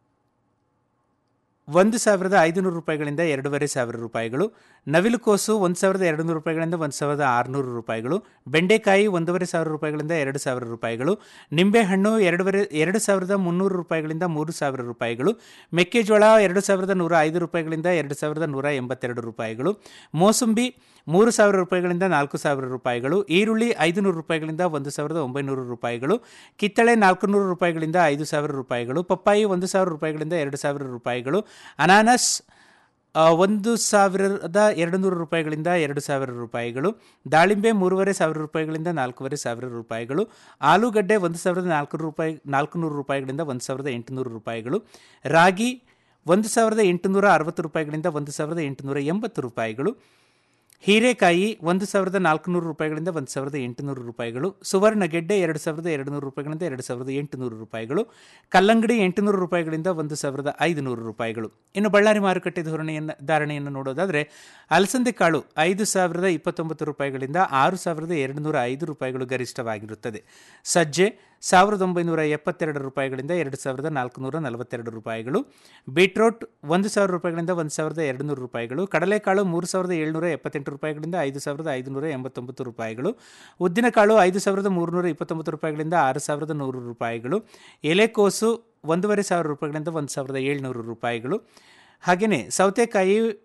ಒಂದು ಸಾವಿರದ ಐದುನೂರು ರೂಪಾಯಿಗಳಿಂದ ಎರಡೂವರೆ ಸಾವಿರ ರೂಪಾಯಿಗಳು ನವಿಲುಕೋಸು ಒಂದು ಸಾವಿರದ ಎರಡು ನೂರು ರೂಪಾಯಿಗಳಿಂದ ಒಂದು ಸಾವಿರದ ಆರುನೂರು ರೂಪಾಯಿಗಳು ಬೆಂಡೆಕಾಯಿ ಒಂದೂವರೆ ಸಾವಿರ ರೂಪಾಯಿಗಳಿಂದ ಎರಡು ಸಾವಿರ ರೂಪಾಯಿಗಳು ನಿಂಬೆಹಣ್ಣು ಎರಡೂವರೆ ಎರಡು ಸಾವಿರದ ಮುನ್ನೂರು ರೂಪಾಯಿಗಳಿಂದ ಮೂರು ಸಾವಿರ ರೂಪಾಯಿಗಳು ಮೆಕ್ಕೆಜೋಳ ಎರಡು ಸಾವಿರದ ನೂರ ಐದು ರೂಪಾಯಿಗಳಿಂದ ಎರಡು ಸಾವಿರದ ನೂರ ಎಂಬತ್ತೆರಡು ರೂಪಾಯಿಗಳು ಮೋಸಂಬಿ ಮೂರು ಸಾವಿರ ರೂಪಾಯಿಗಳಿಂದ ನಾಲ್ಕು ಸಾವಿರ ರೂಪಾಯಿಗಳು ಈರುಳ್ಳಿ ಐದು ನೂರು ರೂಪಾಯಿಗಳಿಂದ ಒಂದು ಸಾವಿರದ ಒಂಬೈನೂರು ರೂಪಾಯಿಗಳು ಕಿತ್ತಳೆ ನಾಲ್ಕು ನೂರು ರೂಪಾಯಿಗಳಿಂದ ಐದು ಸಾವಿರ ರೂಪಾಯಿಗಳು ಪಪ್ಪಾಯಿ ಒಂದು ಸಾವಿರ ರೂಪಾಯಿಗಳಿಂದ ಎರಡು ಸಾವಿರ ರೂಪಾಯಿಗಳು ಅನಾನಸ್ ಆ, ಒಂದು ಸಾವಿರದ ಎರಡು ನೂರು ರೂಪಾಯಿಗಳಿಂದ ಎರಡು ಸಾವಿರ ರೂಪಾಯಿಗಳು ದಾಳಿಂಬೆ ಮೂರುವರೆ ಸಾವಿರ ರೂಪಾಯಿಗಳಿಂದ ನಾಲ್ಕೂವರೆ ಸಾವಿರ ರೂಪಾಯಿಗಳು ಆಲೂಗಡ್ಡೆ ಒಂದು ಸಾವಿರದ ನಾಲ್ಕು ರೂಪಾಯಿ ನಾಲ್ಕು ನೂರು ರೂಪಾಯಿಗಳಿಂದ ಒಂದು ಸಾವಿರದ ಎಂಟುನೂರು ರೂಪಾಯಿಗಳು ರಾಗಿ ಒಂದು ಸಾವಿರದ ಎಂಟುನೂರ ಅರವತ್ತು ರೂಪಾಯಿಗಳಿಂದ ಒಂದು ಸಾವಿರದ ಎಂಟುನೂರ ಎಂಬತ್ತು ರೂಪಾಯಿಗಳು ಹೀರೆಕಾಯಿ ಒಂದು ಸಾವಿರದ ನಾಲ್ಕುನೂರು ರೂಪಾಯಿಗಳಿಂದ ಒಂದು ಸಾವಿರದ ಎಂಟುನೂರು ರೂಪಾಯಿಗಳು ಸುವರ್ಣ ಗೆಡ್ಡೆ ಎರಡು ಸಾವಿರದ ಎರಡು ನೂರು ರೂಪಾಯಿಗಳಿಂದ ಎರಡು ಸಾವಿರದ ಎಂಟುನೂರು ರೂಪಾಯಿಗಳು ಕಲ್ಲಂಗಡಿ ಎಂಟುನೂರು ರೂಪಾಯಿಗಳಿಂದ ಒಂದು ಸಾವಿರದ ಐದುನೂರು ರೂಪಾಯಿಗಳು ಇನ್ನು ಬಳ್ಳಾರಿ ಮಾರುಕಟ್ಟೆ ಧೋರಣೆಯನ್ನು ಧಾರಣೆಯನ್ನು ನೋಡೋದಾದರೆ ಅಲಸಂದೆ ಕಾಳು ಐದು ಸಾವಿರದ ಇಪ್ಪತ್ತೊಂಬತ್ತು ರೂಪಾಯಿಗಳಿಂದ ಆರು ಸಾವಿರದ ಎರಡು ನೂರ ಐದು ರೂಪಾಯಿಗಳು ಗರಿಷ್ಠವಾಗಿರುತ್ತದೆ ಸಜ್ಜೆ ಸಾವಿರದ ಒಂಬೈನೂರ ಎಪ್ಪತ್ತೆರಡು ರೂಪಾಯಿಗಳಿಂದ ಎರಡು ಸಾವಿರದ ನಾಲ್ಕುನೂರ ನಲವತ್ತೆರಡು ರೂಪಾಯಿಗಳು ಬೀಟ್ರೋಟ್ ಒಂದು ಸಾವಿರ ರೂಪಾಯಿಗಳಿಂದ ಒಂದು ಸಾವಿರದ ಎರಡು ನೂರು ರೂಪಾಯಿಗಳು ಕಡಲೆಕಾಳು ಮೂರು ಸಾವಿರದ ಏಳ್ನೂರ ಎಪ್ಪತ್ತೆಂಟು ರೂಪಾಯಿಗಳಿಂದ ಐದು ಸಾವಿರದ ಐದುನೂರ ಎಂಬತ್ತೊಂಬತ್ತು ರೂಪಾಯಿಗಳು ಉದ್ದಿನಕಾಳು ಐದು ಸಾವಿರದ ಮೂರುನೂರ ಇಪ್ಪತ್ತೊಂಬತ್ತು ರೂಪಾಯಿಗಳಿಂದ ಆರು ಸಾವಿರದ ನೂರು ರೂಪಾಯಿಗಳು ಎಲೆಕೋಸು ಒಂದೂವರೆ ಸಾವಿರ ರೂಪಾಯಿಗಳಿಂದ ಒಂದು ಸಾವಿರದ ಏಳ್ನೂರು ರೂಪಾಯಿಗಳು ಹಾಗೆಯೇ ಸೌತೆಕಾಯಿ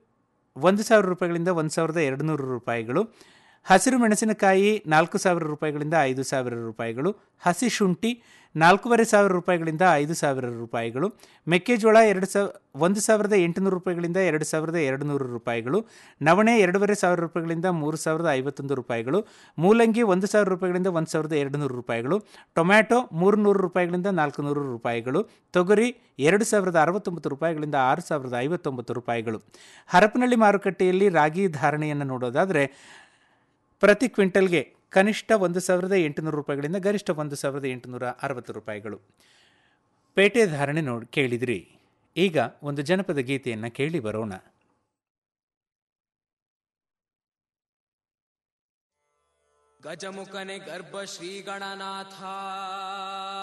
ಒಂದು ಸಾವಿರ ರೂಪಾಯಿಗಳಿಂದ ಒಂದು ಸಾವಿರದ ಎರಡು ನೂರು ರೂಪಾಯಿಗಳು ಹಸಿರು ಮೆಣಸಿನಕಾಯಿ ನಾಲ್ಕು ಸಾವಿರ ರೂಪಾಯಿಗಳಿಂದ ಐದು ಸಾವಿರ ರೂಪಾಯಿಗಳು ಹಸಿ ಶುಂಠಿ ನಾಲ್ಕೂವರೆ ಸಾವಿರ ರೂಪಾಯಿಗಳಿಂದ ಐದು ಸಾವಿರ ರೂಪಾಯಿಗಳು ಮೆಕ್ಕೆಜೋಳ ಎರಡು ಸಾವ ಒಂದು ಸಾವಿರದ ಎಂಟುನೂರು ರೂಪಾಯಿಗಳಿಂದ ಎರಡು ಸಾವಿರದ ಎರಡು ನೂರು ರೂಪಾಯಿಗಳು ನವಣೆ ಎರಡೂವರೆ ಸಾವಿರ ರೂಪಾಯಿಗಳಿಂದ ಮೂರು ಸಾವಿರದ ಐವತ್ತೊಂದು ರೂಪಾಯಿಗಳು ಮೂಲಂಗಿ ಒಂದು ಸಾವಿರ ರೂಪಾಯಿಗಳಿಂದ ಒಂದು ಸಾವಿರದ ಎರಡು ನೂರು ರೂಪಾಯಿಗಳು ಟೊಮ್ಯಾಟೊ ಮೂರು ನೂರು ರೂಪಾಯಿಗಳಿಂದ ನಾಲ್ಕು ನೂರು ರೂಪಾಯಿಗಳು ತೊಗರಿ ಎರಡು ಸಾವಿರದ ಅರವತ್ತೊಂಬತ್ತು ರೂಪಾಯಿಗಳಿಂದ ಆರು ಸಾವಿರದ ಐವತ್ತೊಂಬತ್ತು ರೂಪಾಯಿಗಳು ಹರಪನಹಳ್ಳಿ ಮಾರುಕಟ್ಟೆಯಲ್ಲಿ ರಾಗಿ ಧಾರಣೆಯನ್ನು ನೋಡೋದಾದರೆ ಪ್ರತಿ ಕ್ವಿಂಟಲ್ಗೆ ಕನಿಷ್ಠ ಒಂದು ಸಾವಿರದ ಎಂಟುನೂರು ರೂಪಾಯಿಗಳಿಂದ ಗರಿಷ್ಠ ಒಂದು ಸಾವಿರದ ಎಂಟುನೂರ ಅರವತ್ತು ರೂಪಾಯಿಗಳು ಪೇಟೆ ಧಾರಣೆ ನೋಡಿ ಕೇಳಿದ್ರಿ ಈಗ ಒಂದು ಜನಪದ ಗೀತೆಯನ್ನು ಕೇಳಿ ಬರೋಣ ಗಜಮುಖನೆ ಗರ್ಭ ಶ್ರೀ ಗಣನಾಥ